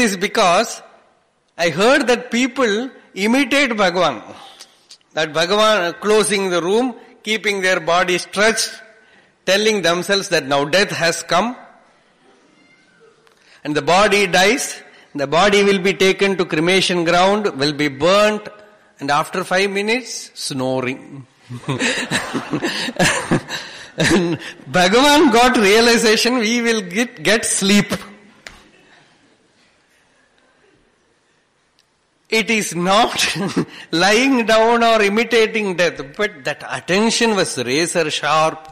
is because I heard that people imitate Bhagavan. That Bhagavan closing the room, keeping their body stretched, telling themselves that now death has come and the body dies, the body will be taken to cremation ground, will be burnt, and after five minutes, snoring. and Bhagavan got realization, we will get, get sleep. It is not lying down or imitating death, but that attention was razor sharp.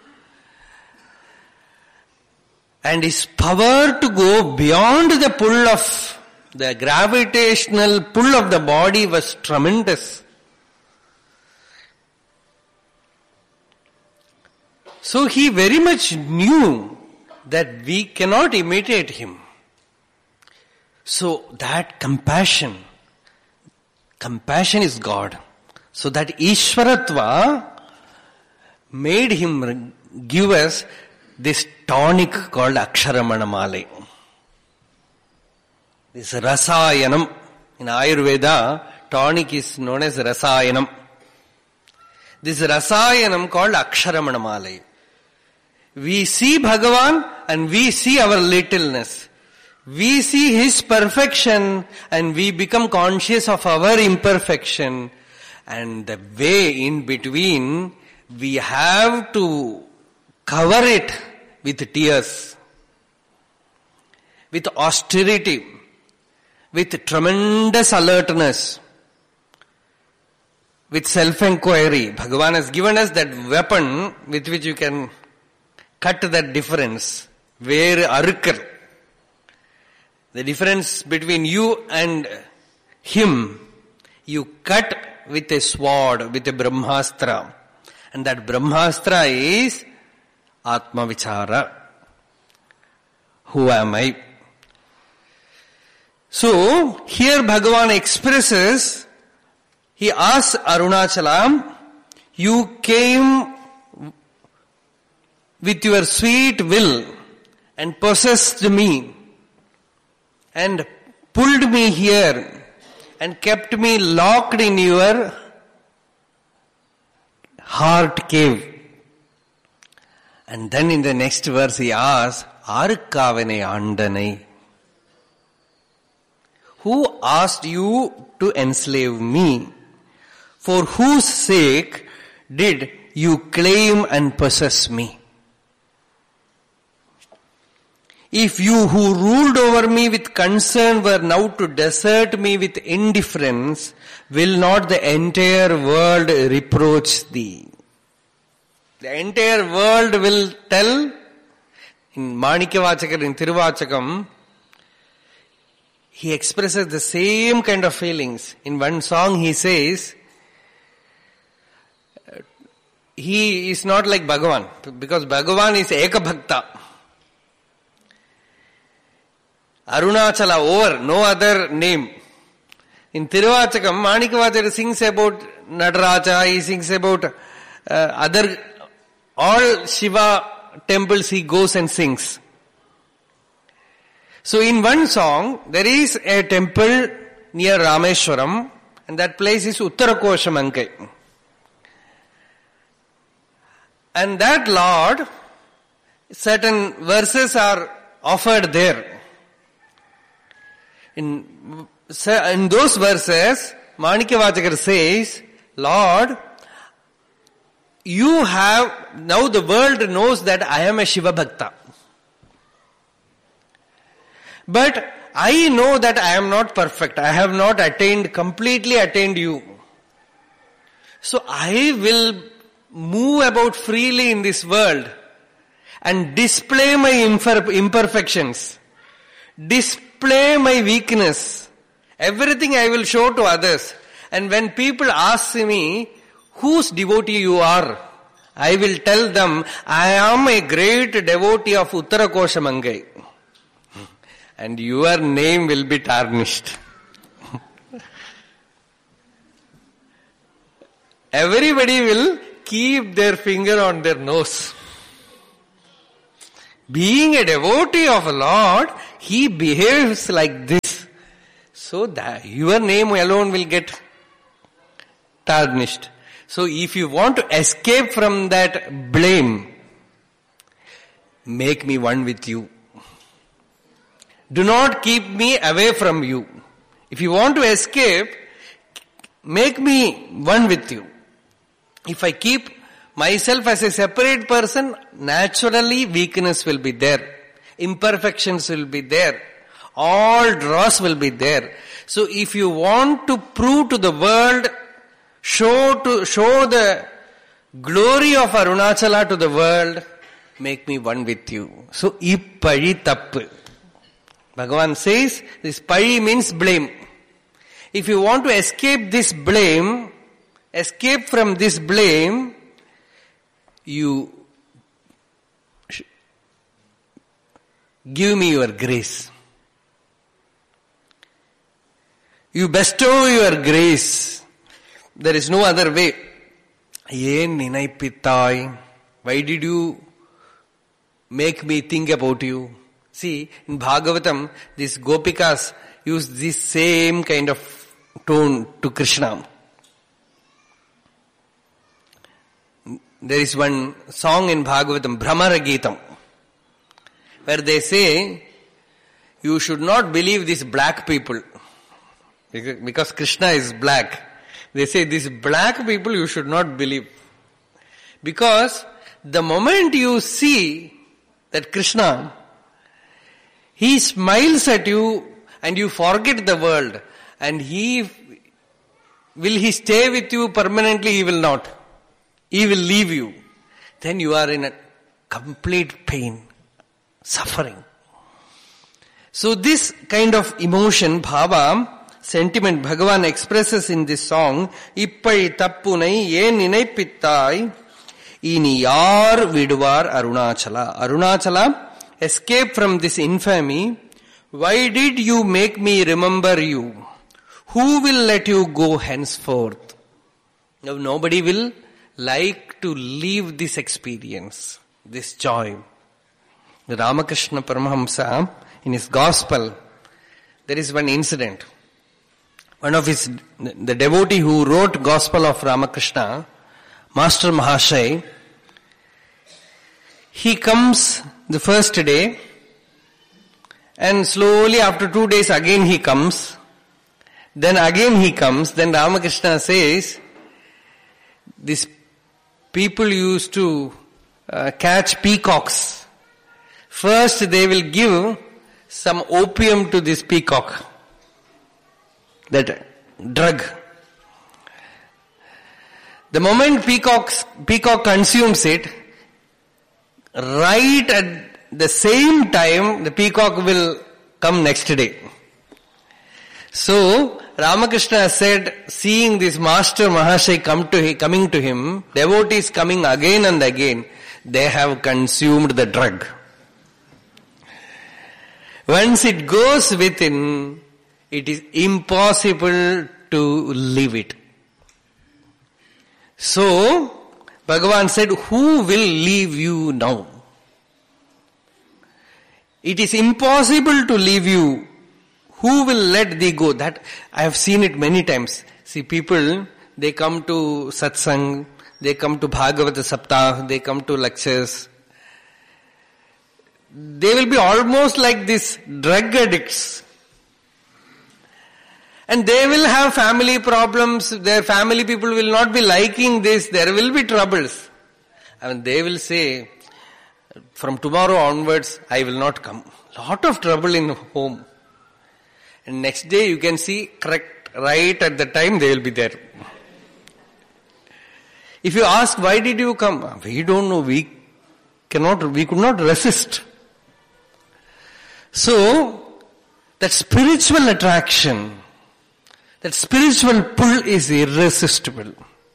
And his power to go beyond the pull of the gravitational pull of the body was tremendous. So he very much knew that we cannot imitate him. So that compassion, compassion is God. So that Ishwaratva made him give us this tonic called Aksharamanamale. This Rasayanam. In Ayurveda, tonic is known as Rasayanam. This Rasayanam called Aksharamanamale. We see Bhagavan and we see our littleness. We see His perfection and we become conscious of our imperfection. And the way in between, we have to cover it with tears, with austerity, with tremendous alertness, with self-inquiry. Bhagavan has given us that weapon with which you can cut that difference. Where arukar. The difference between you and him, you cut with a sword, with a brahmastra. And that brahmastra is Atma Vichara. Who am I? So, here Bhagavan expresses, he asks Arunachalam, you came with your sweet will and possessed me and pulled me here and kept me locked in your heart cave. And then in the next verse he asks, Arukavane Andane. Who asked you to enslave me? For whose sake did you claim and possess me? If you who ruled over me with concern were now to desert me with indifference, will not the entire world reproach thee? The entire world will tell in Manikyavachakar, in Tiruvachakam, he expresses the same kind of feelings. In one song he says, he is not like Bhagavan, because Bhagavan is Eka Bhakta. Arunachala over, no other name. In Tiruvachakam, Manikavachara sings about Nadaraja, he sings about uh, other, all Shiva temples he goes and sings. So in one song, there is a temple near Rameshwaram, and that place is Uttarakoshamankai. And that Lord, certain verses are offered there. In, in those verses, Manikyavachakar says, Lord, you have, now the world knows that I am a Shiva Bhakta. But I know that I am not perfect. I have not attained, completely attained you. So I will move about freely in this world and display my imperfections, display my weakness. Everything I will show to others. And when people ask me, whose devotee you are, I will tell them, I am a great devotee of Uttarakosha Mangai. And your name will be tarnished. Everybody will keep their finger on their nose. Being a devotee of a Lord, he behaves like this. So that your name alone will get tarnished. So if you want to escape from that blame, make me one with you. Do not keep me away from you. If you want to escape, make me one with you. If I keep myself as a separate person, naturally weakness will be there. Imperfections will be there. All dross will be there. So if you want to prove to the world, show to, show the glory of Arunachala to the world, make me one with you. So, ippari tappu. Bhagavan says, this pari means blame. If you want to escape this blame, escape from this blame, you sh- give me your grace. You bestow your grace. There is no other way. ஏன் நினைப்பித்தாய் why did you make me think about you see in bhagavatam these gopikas use this same kind of tone to krishna there is one song in bhagavatam brahmara geetam where they say you should not believe these black people because, because krishna is black they say these black people you should not believe. Because the moment you see that Krishna, he smiles at you and you forget the world and he, will he stay with you permanently? He will not. He will leave you. Then you are in a complete pain, suffering. So this kind of emotion, bhava, sentiment Bhagavan expresses in this song, Ippai tappunai ஏன் நினைப்பித்தாய் இனி யார் விடுவார் Arunachala Arunachala escape from this infamy why did you make me remember you who will let you go henceforth now nobody will like to leave this experience this joy the ramakrishna paramahamsa in his gospel there is one incident one of his, the devotee who wrote Gospel of Ramakrishna, Master Mahashay, he comes the first day and slowly after two days again he comes. Then again he comes. Then Ramakrishna says, these people used to uh, catch peacocks. First they will give some opium to this peacock that drug. The moment peacocks, peacock consumes it, right at the same time, the peacock will come next day. So, Ramakrishna said, seeing this master Mahashay come to him, coming to him, devotees coming again and again, they have consumed the drug. Once it goes within, it is impossible to leave it. So, Bhagavan said, who will leave you now? It is impossible to leave you. Who will let thee go? That, I have seen it many times. See, people, they come to satsang, they come to Bhagavata Saptah, they come to lectures. They will be almost like these drug addicts. And they will have family problems, their family people will not be liking this, there will be troubles. And they will say, from tomorrow onwards, I will not come. Lot of trouble in home. And next day you can see correct, right at the time they will be there. If you ask, why did you come? We don't know, we cannot, we could not resist. So, that spiritual attraction, that spiritual pull is irresistible.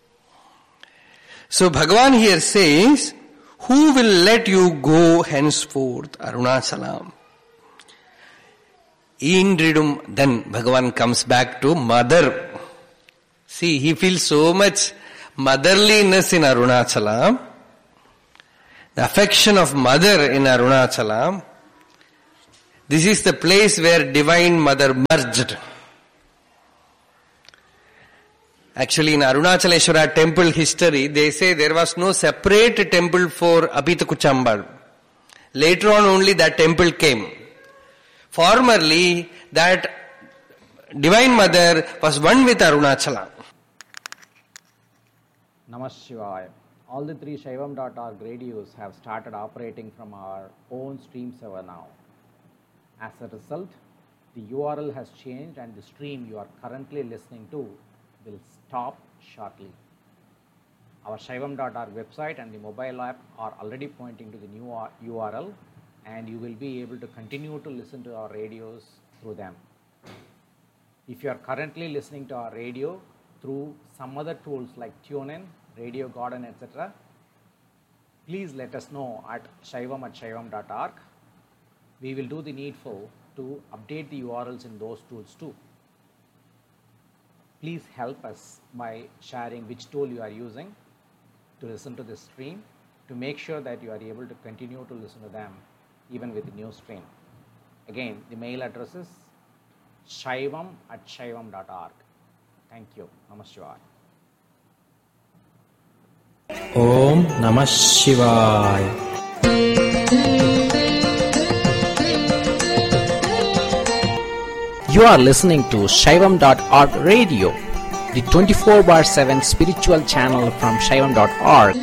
So Bhagavan here says, who will let you go henceforth, Arunachalam? Indridum, then Bhagavan comes back to mother. See, he feels so much motherliness in Arunachala. The affection of mother in Arunachala. This is the place where divine mother merged. Actually, in Arunachaleshwara temple history, they say there was no separate temple for Apitakuchambal. Later on only that temple came. Formerly, that Divine Mother was one with Arunachala. Namah Shivaya. All the three Shaivam.org radios have started operating from our own stream server now. As a result, the URL has changed and the stream you are currently listening to will stop shortly. Our Shaivam.org website and the mobile app are already pointing to the new URL and you will be able to continue to listen to our radios through them. If you are currently listening to our radio through some other tools like TuneIn, Radio Garden, etc., please let us know at shaivam at shaivam.org. We will do the needful to update the URLs in those tools too. Please help us by sharing which tool you are using to listen to this stream to make sure that you are able to continue to listen to them even with the new stream. Again, the mail address is shaivam at shaivam.org. Thank you. Namaskar. ഓം നമ ശിവായ You are listening to Shaivam.org radio, the 24 bar 7 spiritual channel from Shaivam.org.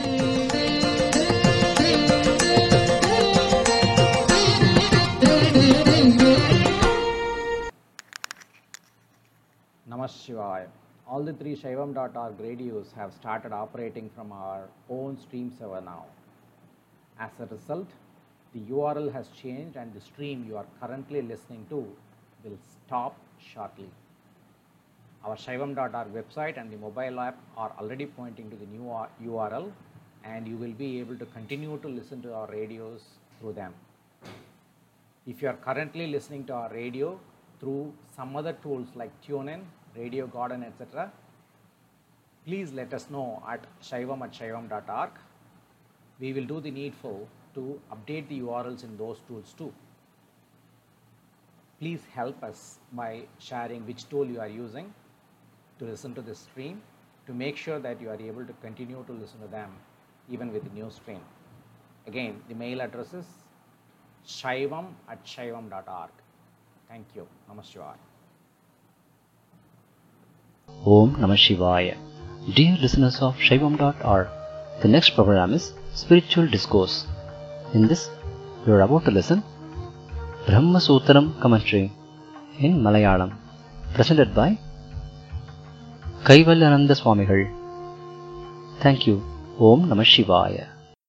Namah Shivaya. All the three Shaivam.org radios have started operating from our own stream server now. As a result, the URL has changed and the stream you are currently listening to will stop shortly. Our Shaivam.org website and the mobile app are already pointing to the new URL and you will be able to continue to listen to our radios through them. If you are currently listening to our radio through some other tools like TuneIn, Radio Garden, etc., please let us know at shaivam at shaivam.org. We will do the needful to update the URLs in those tools too. Please help us by sharing which tool you are using to listen to this stream to make sure that you are able to continue to listen to them even with the new stream. Again, the mail address is shaivam at shaivam.org. Thank you. Namaskar. Om Namah Shivaya. Dear listeners of Shaivam.org, the next program is Spiritual Discourse. In this, you are about to listen Brahma Sutram commentary in Malayalam, presented by Kaivalyananda Swamigal. Thank you. Om Namah Shivaya.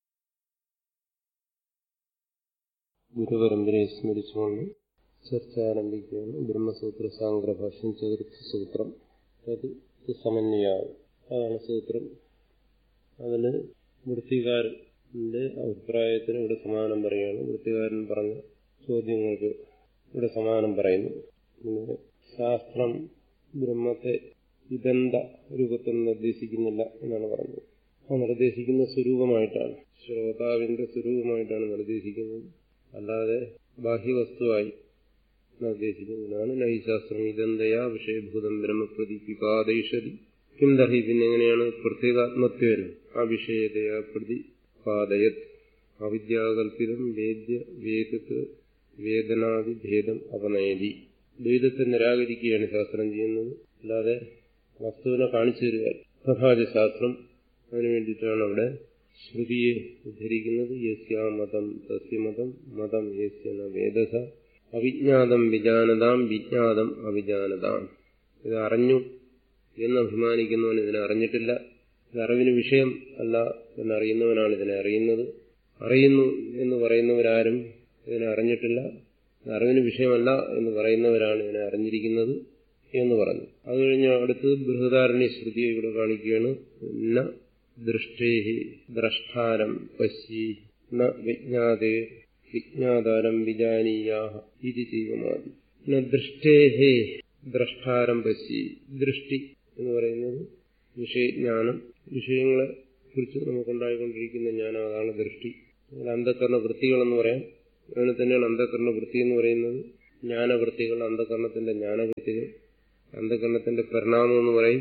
ഗുരുപരമ്പരയെ സ്മരിച്ചുകൊണ്ട് ചർച്ച ആരംഭിക്കുകയാണ് ബ്രഹ്മസൂത്ര സാങ്ഗ്രഭാഷ്യം ചതുർത്ഥ സൂത്രം അത് സമന്വയാകും അതാണ് സൂത്രം അതിന് വൃത്തികാരന്റെ അഭിപ്രായത്തിന് ഇവിടെ സമാനം പറയുകയാണ് വൃത്തികാരൻ പറഞ്ഞ ചോദ്യങ്ങൾക്ക് ഇവിടെ സമാനം പറയുന്നു പിന്നെ ശാസ്ത്രം ബ്രഹ്മത്തെ ഇതെന്ത രൂപത്തിൽ നിർദ്ദേശിക്കുന്നില്ല എന്നാണ് പറഞ്ഞത് ആ നിർദ്ദേശിക്കുന്ന സ്വരൂപമായിട്ടാണ് ശ്രോതാവിന്റെ സ്വരൂപമായിട്ടാണ് നിർദ്ദേശിക്കുന്നത് അല്ലാതെ ബാഹ്യവസ്തുവായി നിർദ്ദേശിക്കുന്നതിനാണ് നൈശാസ്ത്രം ഇതെന്തയാ വിഷയഭൂതം ബ്രഹ്മപ്രതിപാദയിഷതി കിം ദർഹി പിന്നെ എങ്ങനെയാണ് പ്രത്യേകാത്മത്വേന ആ വിഷയതയാ പ്രതിപാദയത് അവിദ്യാകൽപിതം വേദ്യ വേദത്ത് വേദനാദിഭേദം അപനയതി ദ്വൈതത്തെ നിരാകരിക്കുകയാണ് ശാസ്ത്രം ചെയ്യുന്നത് അല്ലാതെ വസ്തുവിനെ കാണിച്ചു തരിക പ്രഭാജശാസ്ത്രം അതിനു വേണ്ടിയിട്ടാണ് അവിടെ ശ്രുതിയെ ഉദ്ധരിക്കുന്നത് യസ്യാ മതം തസ്യ മതം മതം യസ്യന വേദസ അവിജ്ഞാതം വിജാനതാം വിജ്ഞാതം അവിജാനതാം ഇത് അറിഞ്ഞു എന്ന് അഭിമാനിക്കുന്നവൻ ഇതിനെ അറിഞ്ഞിട്ടില്ല ഇത് അറിവിന് വിഷയം അല്ല എന്നറിയുന്നവനാണ് ഇതിനെ അറിയുന്നത് അറിയുന്നു എന്ന് പറയുന്നവരാരും ഇതിനെ അറിഞ്ഞിട്ടില്ല അറിവിന് വിഷയമല്ല എന്ന് പറയുന്നവരാണ് ഇതിനെ അറിഞ്ഞിരിക്കുന്നത് എന്ന് പറഞ്ഞു അത് കഴിഞ്ഞ് അടുത്തത് ബൃഹദാരണ്യ ശ്രുതിയെ ഇവിടെ കാണിക്കുകയാണ് ന ദൃഷ്ടേഹി ദ്രഷ്ടാരം പശ്യി ന വിജ്ഞാതേ വിജ്ഞാതാരം വിജാനീയാഹ ഇത് ചെയ്യുമാതി ന ദൃഷ്ടേഹേ ദ്രഷ്ടാരം പശ്യി ദൃഷ്ടി എന്ന് പറയുന്നത് വിഷയജ്ഞാനം വിഷയങ്ങളെ കുറിച്ച് നമുക്കുണ്ടായിക്കൊണ്ടിരിക്കുന്ന ജ്ഞാനം അതാണ് ദൃഷ്ടി അന്ധകരണ വൃത്തികളെന്ന് പറയാം അങ്ങനെ തന്നെയാണ് അന്ധകരണ വൃത്തി എന്ന് പറയുന്നത് ജ്ഞാനവൃത്തികൾ അന്ധകരണത്തിന്റെ ജ്ഞാനവൃത്തികൾ അന്ധകരണത്തിന്റെ പരിണാമം എന്ന് പറയും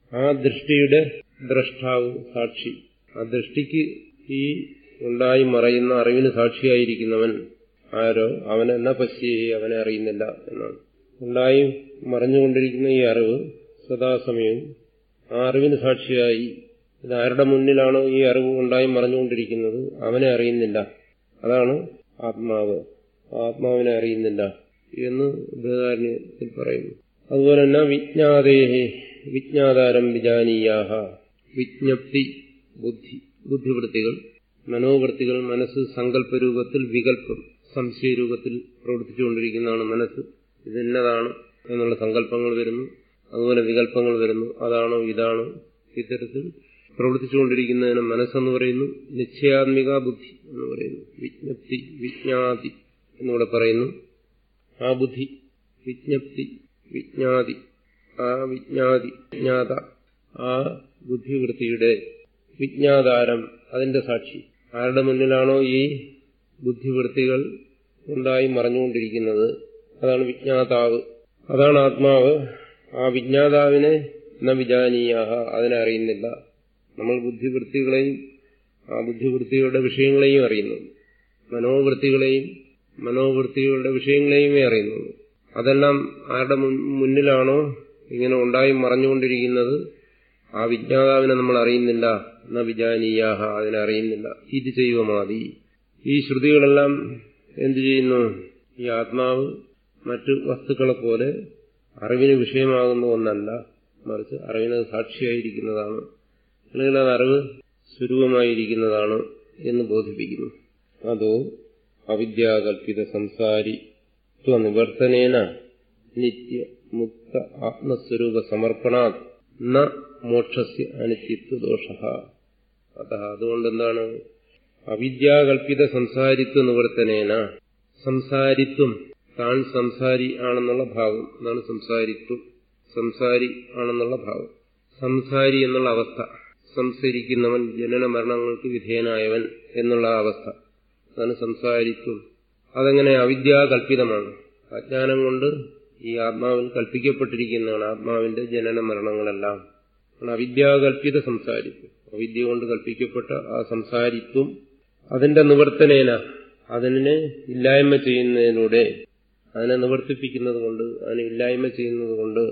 ആ ദൃഷ്ടിയുടെ ദ്രഷ്ടാവ് സാക്ഷി ആ ദൃഷ്ടിക്ക് ഈ ഉണ്ടായി മറയുന്ന അറിവിന് സാക്ഷിയായിരിക്കുന്നവൻ ആരോ അവനെന്ന പശ്യേ അവനെ അറിയുന്നില്ല എന്നാണ് ഉണ്ടായി മറഞ്ഞുകൊണ്ടിരിക്കുന്ന ഈ അറിവ് സദാസമയവും ആ അറിവിന് സാക്ഷിയായി ഇത് ആരുടെ മുന്നിലാണോ ഈ അറിവ് ഉണ്ടായി മറഞ്ഞുകൊണ്ടിരിക്കുന്നത് അവനെ അറിയുന്നില്ല അതാണ് ആത്മാവ് ആത്മാവിനെ അറിയുന്നില്ല എന്ന് ബൃഹദാരണ്യത്തിൽ പറയുന്നു അതുപോലെ തന്നെ വിജ്ഞാതേഹേ വിജ്ഞാതാരം വിജാനീയാഹ വിജ്ഞപ്തി ബുദ്ധി ബുദ്ധിവൃത്തികൾ മനോവൃത്തികൾ മനസ്സ് സങ്കല്പരൂപത്തിൽ വികല്പം സംശയരൂപത്തിൽ പ്രവർത്തിച്ചുകൊണ്ടിരിക്കുന്നതാണ് മനസ്സ് ഇതെന്നതാണ് എന്നുള്ള സങ്കല്പങ്ങൾ വരുന്നു അതുപോലെ വികല്പങ്ങൾ വരുന്നു അതാണോ ഇതാണോ ഇത്തരത്തിൽ പ്രവർത്തിച്ചുകൊണ്ടിരിക്കുന്നതിന് മനസ്സെന്ന് പറയുന്നു നിശ്ചയാത്മിക ബുദ്ധി എന്ന് പറയുന്നു വിജ്ഞപ്തി വിജ്ഞാതി എന്നിവിടെ പറയുന്നു ആ ബുദ്ധി വിജ്ഞപ്തി വിജ്ഞാതി ആ വിജ്ഞാതി വിജ്ഞാത ആ ബുദ്ധിവൃത്തിയുടെ വിജ്ഞാതാരം അതിന്റെ സാക്ഷി ആരുടെ മുന്നിലാണോ ഈ ബുദ്ധിവൃത്തികൾ ഉണ്ടായി മറഞ്ഞുകൊണ്ടിരിക്കുന്നത് അതാണ് വിജ്ഞാതാവ് അതാണ് ആത്മാവ് ആ വിജ്ഞാതാവിനെ ന വിജാനീയാഹ അതിനെ അറിയുന്നില്ല നമ്മൾ ബുദ്ധിവൃത്തികളെയും ആ ബുദ്ധിവൃത്തികളുടെ വിഷയങ്ങളെയും അറിയുന്നു മനോവൃത്തികളെയും മനോവൃത്തികളുടെ വിഷയങ്ങളെയുമേ അറിയുന്നു അതെല്ലാം ആരുടെ മുന്നിലാണോ ഇങ്ങനെ ഉണ്ടായി മറഞ്ഞുകൊണ്ടിരിക്കുന്നത് ആ വിജ്ഞാതാവിനെ നമ്മൾ അറിയുന്നില്ല എന്ന വിജാനീയാഹ അതിനെ അറിയുന്നില്ല ഇത് ചെയ്യുക മാതി ഈ ശ്രുതികളെല്ലാം എന്തു ചെയ്യുന്നു ഈ ആത്മാവ് മറ്റു വസ്തുക്കളെ പോലെ അറിവിന് വിഷയമാകുന്ന ഒന്നല്ല മറിച്ച് അറിവിന് സാക്ഷിയായിരിക്കുന്നതാണ് അല്ലെങ്കിൽ അത് അറിവ് സ്വരൂപമായിരിക്കുന്നതാണ് എന്ന് ബോധിപ്പിക്കുന്നു അതോ അവിദ്യാകൽപിത സംസാരി നിവർത്തനേന നിത്യ മുക്ത ആത്മസ്വരൂപ സമർപ്പണാ ന മോക്ഷസ്യ അനിത്യത്വ ദോഷ അത അതുകൊണ്ട് എന്താണ് അവിദ്യാകൽപിത സംസാരിത്വ നിവർത്തനേന സംസാരിത്വം താൻ സംസാരി ആണെന്നുള്ള ഭാവം എന്നാണ് സംസാരിത്വം സംസാരി ആണെന്നുള്ള ഭാവം സംസാരി എന്നുള്ള അവസ്ഥ സംസരിക്കുന്നവൻ ജനന മരണങ്ങൾക്ക് വിധേയനായവൻ എന്നുള്ള അവസ്ഥ അതാണ് സംസാരിത്വം അതെങ്ങനെ അവിദ്യാകൽപിതമാണ് അജ്ഞാനം കൊണ്ട് ഈ ആത്മാവിൽ കൽപ്പിക്കപ്പെട്ടിരിക്കുന്നതാണ് ആത്മാവിന്റെ ജനന മരണങ്ങളെല്ലാം അവിദ്യാകൽപിത സംസാരിത്വം അവിദ്യ കൊണ്ട് കൽപ്പിക്കപ്പെട്ട ആ സംസാരിത്വം അതിന്റെ നിവർത്തനേന അതിനെ ഇല്ലായ്മ ചെയ്യുന്നതിലൂടെ അതിനെ നിവർത്തിപ്പിക്കുന്നത് കൊണ്ട് അതിനെ ഇല്ലായ്മ ചെയ്യുന്നത് കൊണ്ട്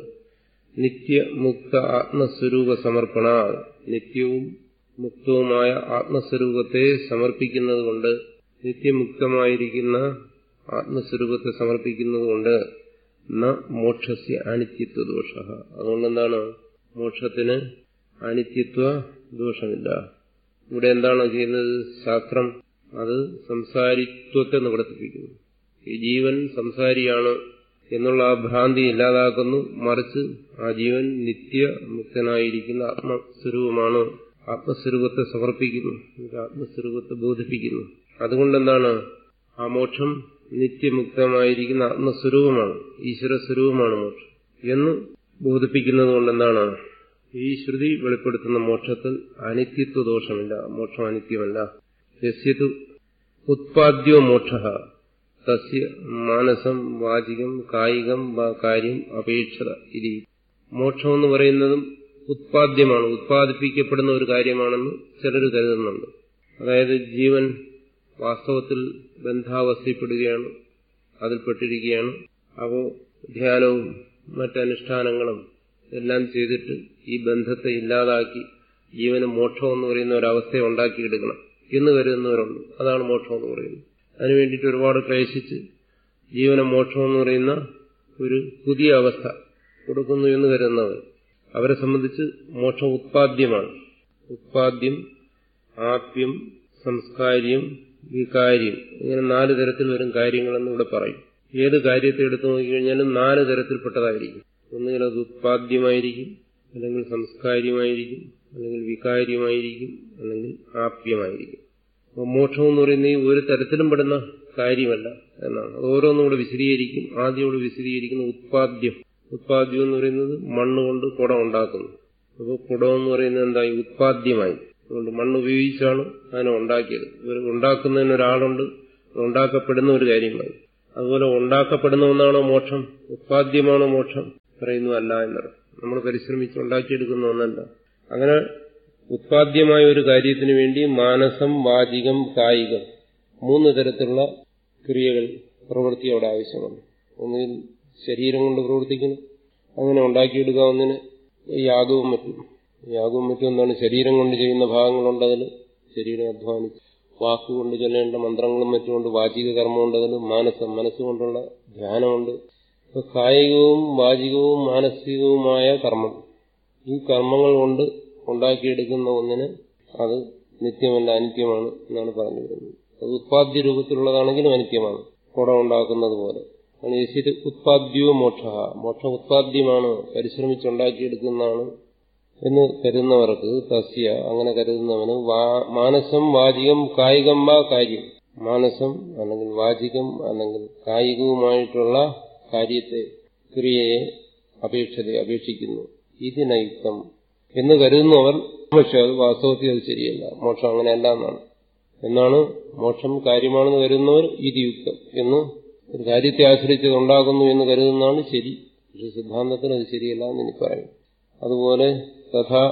നിത്യമുക്ത ആത്മസ്വരൂപ സമർപ്പണ നിത്യവും മുക്തവുമായ ആത്മസ്വരൂപത്തെ സമർപ്പിക്കുന്നത് കൊണ്ട് നിത്യമുക്തമായിരിക്കുന്ന ആത്മസ്വരൂപത്തെ സമർപ്പിക്കുന്നത് കൊണ്ട് ന മോക്ഷസ്യ അനിത്യത്വ ദോഷ അതുകൊണ്ട് എന്താണ് മോക്ഷത്തിന് അനിത്യത്വ ദോഷമില്ല ഇവിടെ എന്താണ് ചെയ്യുന്നത് ശാസ്ത്രം അത് സംസാരിത്വത്തെ നിവർത്തിപ്പിക്കുന്നു ഈ ജീവൻ സംസാരിയാണ് എന്നുള്ള ആ ഭ്രാന്തി ഇല്ലാതാക്കുന്നു മറിച്ച് ആ ജീവൻ നിത്യ മുക്തനായിരിക്കുന്ന ആത്മസ്വരൂപമാണ് ആത്മസ്വരൂപത്തെ സമർപ്പിക്കുന്നു ആത്മസ്വരൂപത്തെ ബോധിപ്പിക്കുന്നു അതുകൊണ്ടെന്താണ് ആ മോക്ഷം നിത്യമുക്തമായിരിക്കുന്ന ആത്മസ്വരൂപമാണ് ഈശ്വര സ്വരൂപമാണ് മോക്ഷം എന്ന് ബോധിപ്പിക്കുന്നത് കൊണ്ടെന്താണ് ഈ ശ്രുതി വെളിപ്പെടുത്തുന്ന മോക്ഷത്തിൽ അനിത്യത്വ ദോഷമില്ല മോക്ഷം അനിത്യമല്ല യസ്യതു ഉത്പാദ്യോ മോക്ഷ തസ്യ മാനസം വാചികം കായികം കാര്യം അപേക്ഷത ഇതി മോക്ഷം എന്ന് പറയുന്നതും ഉത്പാദ്യമാണ് ഉത്പാദിപ്പിക്കപ്പെടുന്ന ഒരു കാര്യമാണെന്ന് ചിലർ കരുതുന്നുണ്ട് അതായത് ജീവൻ വാസ്തവത്തിൽ ബന്ധാവസ്ഥപ്പെടുകയാണ് അതിൽപ്പെട്ടിരിക്കുകയാണ് അപ്പോൾ ധ്യാനവും മറ്റനുഷ്ഠാനങ്ങളും എല്ലാം ചെയ്തിട്ട് ഈ ബന്ധത്തെ ഇല്ലാതാക്കി ജീവന് മോക്ഷം എന്ന് പറയുന്ന ഒരവസ്ഥയെ ഉണ്ടാക്കിയെടുക്കണം എന്ന് കരുതുന്നവരുണ്ട് അതാണ് മോക്ഷം എന്ന് പറയുന്നത് അതിനു വേണ്ടിയിട്ട് ഒരുപാട് ക്ലേശിച്ച് ജീവന മോക്ഷം എന്ന് പറയുന്ന ഒരു പുതിയ അവസ്ഥ കൊടുക്കുന്നു എന്ന് കരുതുന്നവർ അവരെ സംബന്ധിച്ച് മോക്ഷം ഉത്പാദ്യമാണ് ഉത്പാദ്യം ആപ്യം സംസ്കാര്യം വികാര്യം ഇങ്ങനെ നാല് തരത്തിൽ വരും കാര്യങ്ങളെന്ന് ഇവിടെ പറയും ഏത് കാര്യത്തെ എടുത്തു നോക്കിക്കഴിഞ്ഞാലും നാല് തരത്തിൽപ്പെട്ടതായിരിക്കും ഒന്നുകിൽ അത് ഉത്പാദ്യമായിരിക്കും അല്ലെങ്കിൽ സംസ്കാര്യമായിരിക്കും അല്ലെങ്കിൽ വികാര്യമായിരിക്കും അല്ലെങ്കിൽ ആപ്യമായിരിക്കും അപ്പോൾ മോക്ഷം എന്ന് പറയുന്ന ഈ ഒരു തരത്തിലും പെടുന്ന കാര്യമല്ല എന്നാണ് ഓരോന്നും കൂടെ വിശദീകരിക്കും ആദ്യം ഇവിടെ വിശദീകരിക്കുന്ന ഉത്പാദ്യം ഉത്പാദ്യം എന്ന് പറയുന്നത് മണ്ണ് കൊണ്ട് കുടം ഉണ്ടാക്കുന്നു അപ്പോൾ കുടം എന്ന് പറയുന്നത് എന്തായി ഉത്പാദ്യമായി അതുകൊണ്ട് മണ്ണ് ഉപയോഗിച്ചാണ് അതിനെ ഉണ്ടാക്കിയത് ഇവർ ഉണ്ടാക്കുന്നതിന് ഒരാളുണ്ട് ഉണ്ടാക്കപ്പെടുന്ന ഒരു കാര്യമായി അതുപോലെ ഉണ്ടാക്കപ്പെടുന്ന ഒന്നാണോ മോക്ഷം ഉത്പാദ്യമാണോ മോക്ഷം പറയുന്നു അല്ല എന്നർത്ഥം നമ്മൾ പരിശ്രമിച്ച് ഉണ്ടാക്കിയെടുക്കുന്ന ഒന്നല്ല അങ്ങനെ ഉത്പാദ്യമായ ഒരു കാര്യത്തിന് വേണ്ടി മാനസം വാചികം കായികം മൂന്ന് തരത്തിലുള്ള ക്രിയകൾ പ്രവൃത്തി അവിടെ ആവശ്യമാണ് ഒന്നുകിൽ ശരീരം കൊണ്ട് പ്രവർത്തിക്കണം അങ്ങനെ ഉണ്ടാക്കിയെടുക്കാവുന്നതിന് യാഗവും മറ്റും യാഗവും മറ്റും എന്താണ് ശരീരം കൊണ്ട് ചെയ്യുന്ന ഭാഗങ്ങളുണ്ട് അതിൽ ശരീരം അധ്വാനിച്ച് വാക്കുകൊണ്ട് ചൊല്ലേണ്ട മന്ത്രങ്ങളും മറ്റുമുണ്ട് വാചിക കർമ്മമുണ്ട് അതിൽ മാനസം മനസ്സുകൊണ്ടുള്ള ധ്യാനമുണ്ട് അപ്പൊ കായികവും വാചികവും മാനസികവുമായ കർമ്മം ഈ കർമ്മങ്ങൾ കൊണ്ട് ഉണ്ടാക്കിയെടുക്കുന്ന ഒന്നിന് അത് നിത്യമല്ല അനിത്യമാണ് എന്നാണ് പറഞ്ഞു വരുന്നത് അത് ഉത്പാദ്യ രൂപത്തിലുള്ളതാണെങ്കിലും അനിത്യമാണ് കുടം ഉണ്ടാക്കുന്നത് പോലെ യശിത് ഉത്പാദ്യവും മോക്ഷ മോക്ഷം ഉത്പാദ്യമാണ് പരിശ്രമിച്ചുണ്ടാക്കിയെടുക്കുന്നതാണ് എന്ന് കരുതുന്നവർക്ക് തസ്യ അങ്ങനെ കരുതുന്നവന് മാനസം വാചികം കായികം വാ കാര്യം മാനസം അല്ലെങ്കിൽ വാചികം അല്ലെങ്കിൽ കായികവുമായിട്ടുള്ള കാര്യത്തെ ക്രിയയെ അപേക്ഷത അപേക്ഷിക്കുന്നു ഇതിനയുക്തം എന്ന് കരുതുന്നവർ പക്ഷെ അത് വാസ്തവത്തിൽ അത് ശരിയല്ല മോക്ഷം അങ്ങനെയല്ല എന്നാണ് എന്നാണ് മോക്ഷം കാര്യമാണെന്ന് കരുതുന്നവർ ഇത് യുക്തം എന്ന് ഒരു കാര്യത്തെ ആശ്രയിച്ചത് ഉണ്ടാകുന്നു എന്ന് കരുതുന്നതാണ് ശരി പക്ഷെ സിദ്ധാന്തത്തിന് അത് ശരിയല്ല എന്ന് എനിക്ക് പറയും അതുപോലെ തഥാ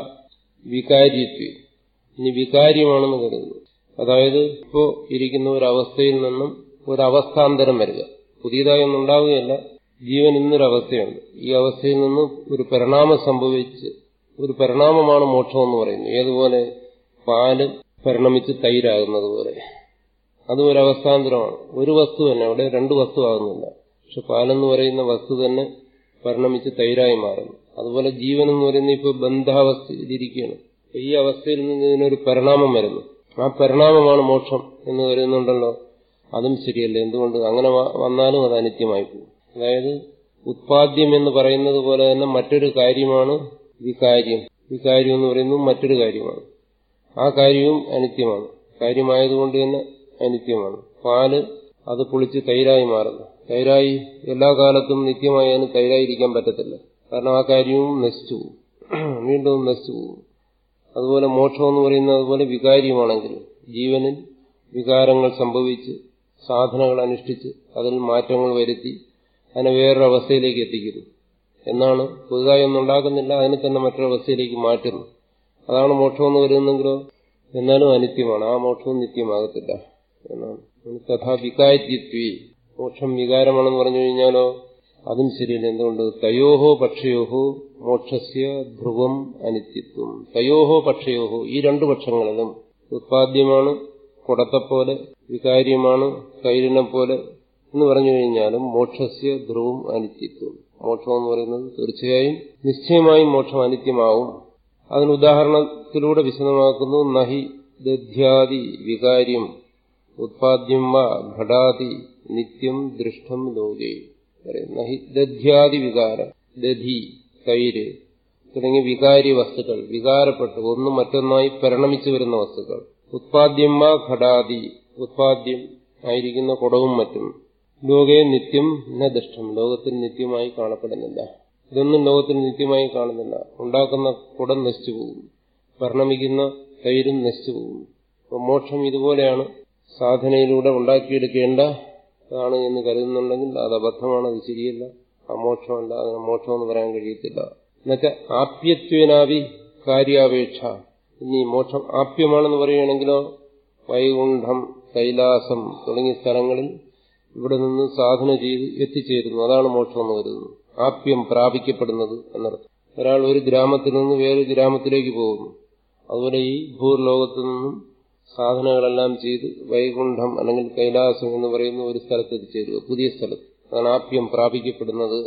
വികാരിത്വം ഇനി വികാര്യമാണെന്ന് കരുതുന്നു അതായത് ഇപ്പോ ഇരിക്കുന്ന ഒരവസ്ഥയിൽ നിന്നും ഒരവസ്ഥാന്തരം വരിക പുതിയതായി ഒന്നും ഉണ്ടാവുകയല്ല ജീവൻ ഇന്നൊരവസ്ഥയുണ്ട് ഈ അവസ്ഥയിൽ നിന്ന് ഒരു പരിണാമം സംഭവിച്ച് ഒരു പരിണാമമാണ് മോക്ഷം എന്ന് പറയുന്നത് ഏതുപോലെ പാല് പരിണമിച്ച് തൈരാകുന്നത് പോലെ അതും ഒരു അവസ്ഥാന്തരമാണ് ഒരു വസ്തു തന്നെ അവിടെ രണ്ട് വസ്തു ആകുന്നില്ല പക്ഷെ പാലെന്ന് പറയുന്ന വസ്തു തന്നെ പരിണമിച്ച് തൈരായി മാറുന്നു അതുപോലെ ജീവൻ എന്ന് പറയുന്ന ഇപ്പോൾ ബന്ധാവസ്ഥയിലിരിക്കുകയാണ് ഈ അവസ്ഥയിൽ നിന്ന് ഇതിനൊരു പരിണാമം വരുന്നു ആ പരിണാമമാണ് മോക്ഷം എന്ന് കരുതുന്നുണ്ടല്ലോ അതും ശരിയല്ല എന്തുകൊണ്ട് അങ്ങനെ വന്നാലും അത് അനിത്യമായി പോകും അതായത് ഉത്പാദ്യം എന്ന് പറയുന്നത് പോലെ തന്നെ മറ്റൊരു കാര്യമാണ് വികാര്യം വികാര്യം എന്ന് പറയുന്നത് മറ്റൊരു കാര്യമാണ് ആ കാര്യവും അനിത്യമാണ് കാര്യമായതുകൊണ്ട് തന്നെ അനിത്യമാണ് പാല് അത് പൊളിച്ച് തൈരായി മാറുന്നു തൈരായി എല്ലാ കാലത്തും നിത്യമായി അതിന് തൈരായിരിക്കാൻ പറ്റത്തില്ല കാരണം ആ കാര്യവും നശിച്ചു പോകും വീണ്ടും നശിച്ചു പോകും അതുപോലെ മോക്ഷം എന്ന് പറയുന്നത് അതുപോലെ വികാര്യമാണെങ്കിൽ ജീവനിൽ വികാരങ്ങൾ സംഭവിച്ച് സാധനങ്ങൾ അനുഷ്ഠിച്ച് അതിൽ മാറ്റങ്ങൾ വരുത്തി അതിനെ വേറൊരു അവസ്ഥയിലേക്ക് എത്തിക്കുന്നു എന്നാണ് പുതുതായി ഒന്നും ഉണ്ടാക്കുന്നില്ല അതിനെ തന്നെ മറ്റൊരവസ്ഥയിലേക്ക് മാറ്റുന്നു അതാണ് മോക്ഷം എന്ന് കരുതുന്നെങ്കിലോ എന്നാലും അനിത്യമാണ് ആ മോക്ഷവും നിത്യമാകത്തില്ല എന്നാണ് തഥാ വികാര്യത്വി മോക്ഷം വികാരമാണെന്ന് പറഞ്ഞു കഴിഞ്ഞാലോ അതും ശരിയല്ല എന്തുകൊണ്ട് തയോഹോ പക്ഷയോഹോ മോക്ഷസ്യ ധ്രുവം അനിത്യത്വം തയോഹോ പക്ഷയോഹോ ഈ രണ്ടു പക്ഷങ്ങളിലും ഉത്പാദ്യമാണ് കുടത്തെപ്പോലെ വികാര്യമാണ് കൈരിനെ പോലെ എന്ന് പറഞ്ഞു കഴിഞ്ഞാലും മോക്ഷസ്യ ധ്രുവം അനിത്യത്വം മോക്ഷം എന്ന് പറയുന്നത് തീർച്ചയായും നിശ്ചയമായും മോക്ഷം അനിത്യമാവും അതിന് ഉദാഹരണത്തിലൂടെ വിശദമാക്കുന്നു നഹി ദധ്യാദി വികാര്യം ഉത്പാദ്യം വ ഘടാതി നിത്യം ദൃഷ്ടം ലോകേ നഹി ദധ്യാദി വികാരം ദധി തൈര് തുടങ്ങിയ വികാരി വസ്തുക്കൾ വികാരപ്പെട്ട് ഒന്നും മറ്റൊന്നായി പരിണമിച്ചു വരുന്ന വസ്തുക്കൾ ഉത്പാദ്യം വ ഘടാതി ഉത്പാദ്യം ആയിരിക്കുന്ന കുടവും മറ്റും ലോകെ നിത്യം ന ദൃഷ്ടം ലോകത്തിൽ നിത്യമായി കാണപ്പെടുന്നില്ല ഇതൊന്നും ലോകത്തിൽ നിത്യമായി കാണുന്നില്ല ഉണ്ടാക്കുന്ന കുടം നശിച്ചു പോകും പരിണമിക്കുന്ന തൈരും നശിച്ചു പോകും അപ്പോൾ മോക്ഷം ഇതുപോലെയാണ് സാധനയിലൂടെ ഉണ്ടാക്കിയെടുക്കേണ്ട ആണ് എന്ന് കരുതുന്നുണ്ടെങ്കിൽ അത് അബദ്ധമാണ് അത് ശരിയല്ല ആ മോക്ഷമല്ല അതിന് മോക്ഷം എന്ന് പറയാൻ കഴിയത്തില്ല എന്നുവെച്ചാൽ ആപ്യത്വനാവി കാര്യാപേക്ഷ ഇനി മോക്ഷം ആപ്യമാണെന്ന് പറയുകയാണെങ്കിലോ വൈകുണ്ഠം കൈലാസം തുടങ്ങിയ സ്ഥലങ്ങളിൽ ഇവിടെ നിന്ന് സാധന ചെയ്ത് എത്തിച്ചേരുന്നു അതാണ് മോക്ഷം എന്ന് കരുതുന്നു ആപ്യം പ്രാപിക്കപ്പെടുന്നത് എന്നർത്ഥം ഒരാൾ ഒരു ഗ്രാമത്തിൽ നിന്ന് വേറൊരു ഗ്രാമത്തിലേക്ക് പോകുന്നു അതുപോലെ ഈ ഭൂർലോകത്തു നിന്നും സാധനങ്ങളെല്ലാം ചെയ്ത് വൈകുണ്ഠം അല്ലെങ്കിൽ കൈലാസം എന്ന് പറയുന്ന ഒരു സ്ഥലത്ത് എത്തിച്ചേരുക പുതിയ സ്ഥലത്ത് അതാണ് ആപ്യം പ്രാപിക്കപ്പെടുന്നത്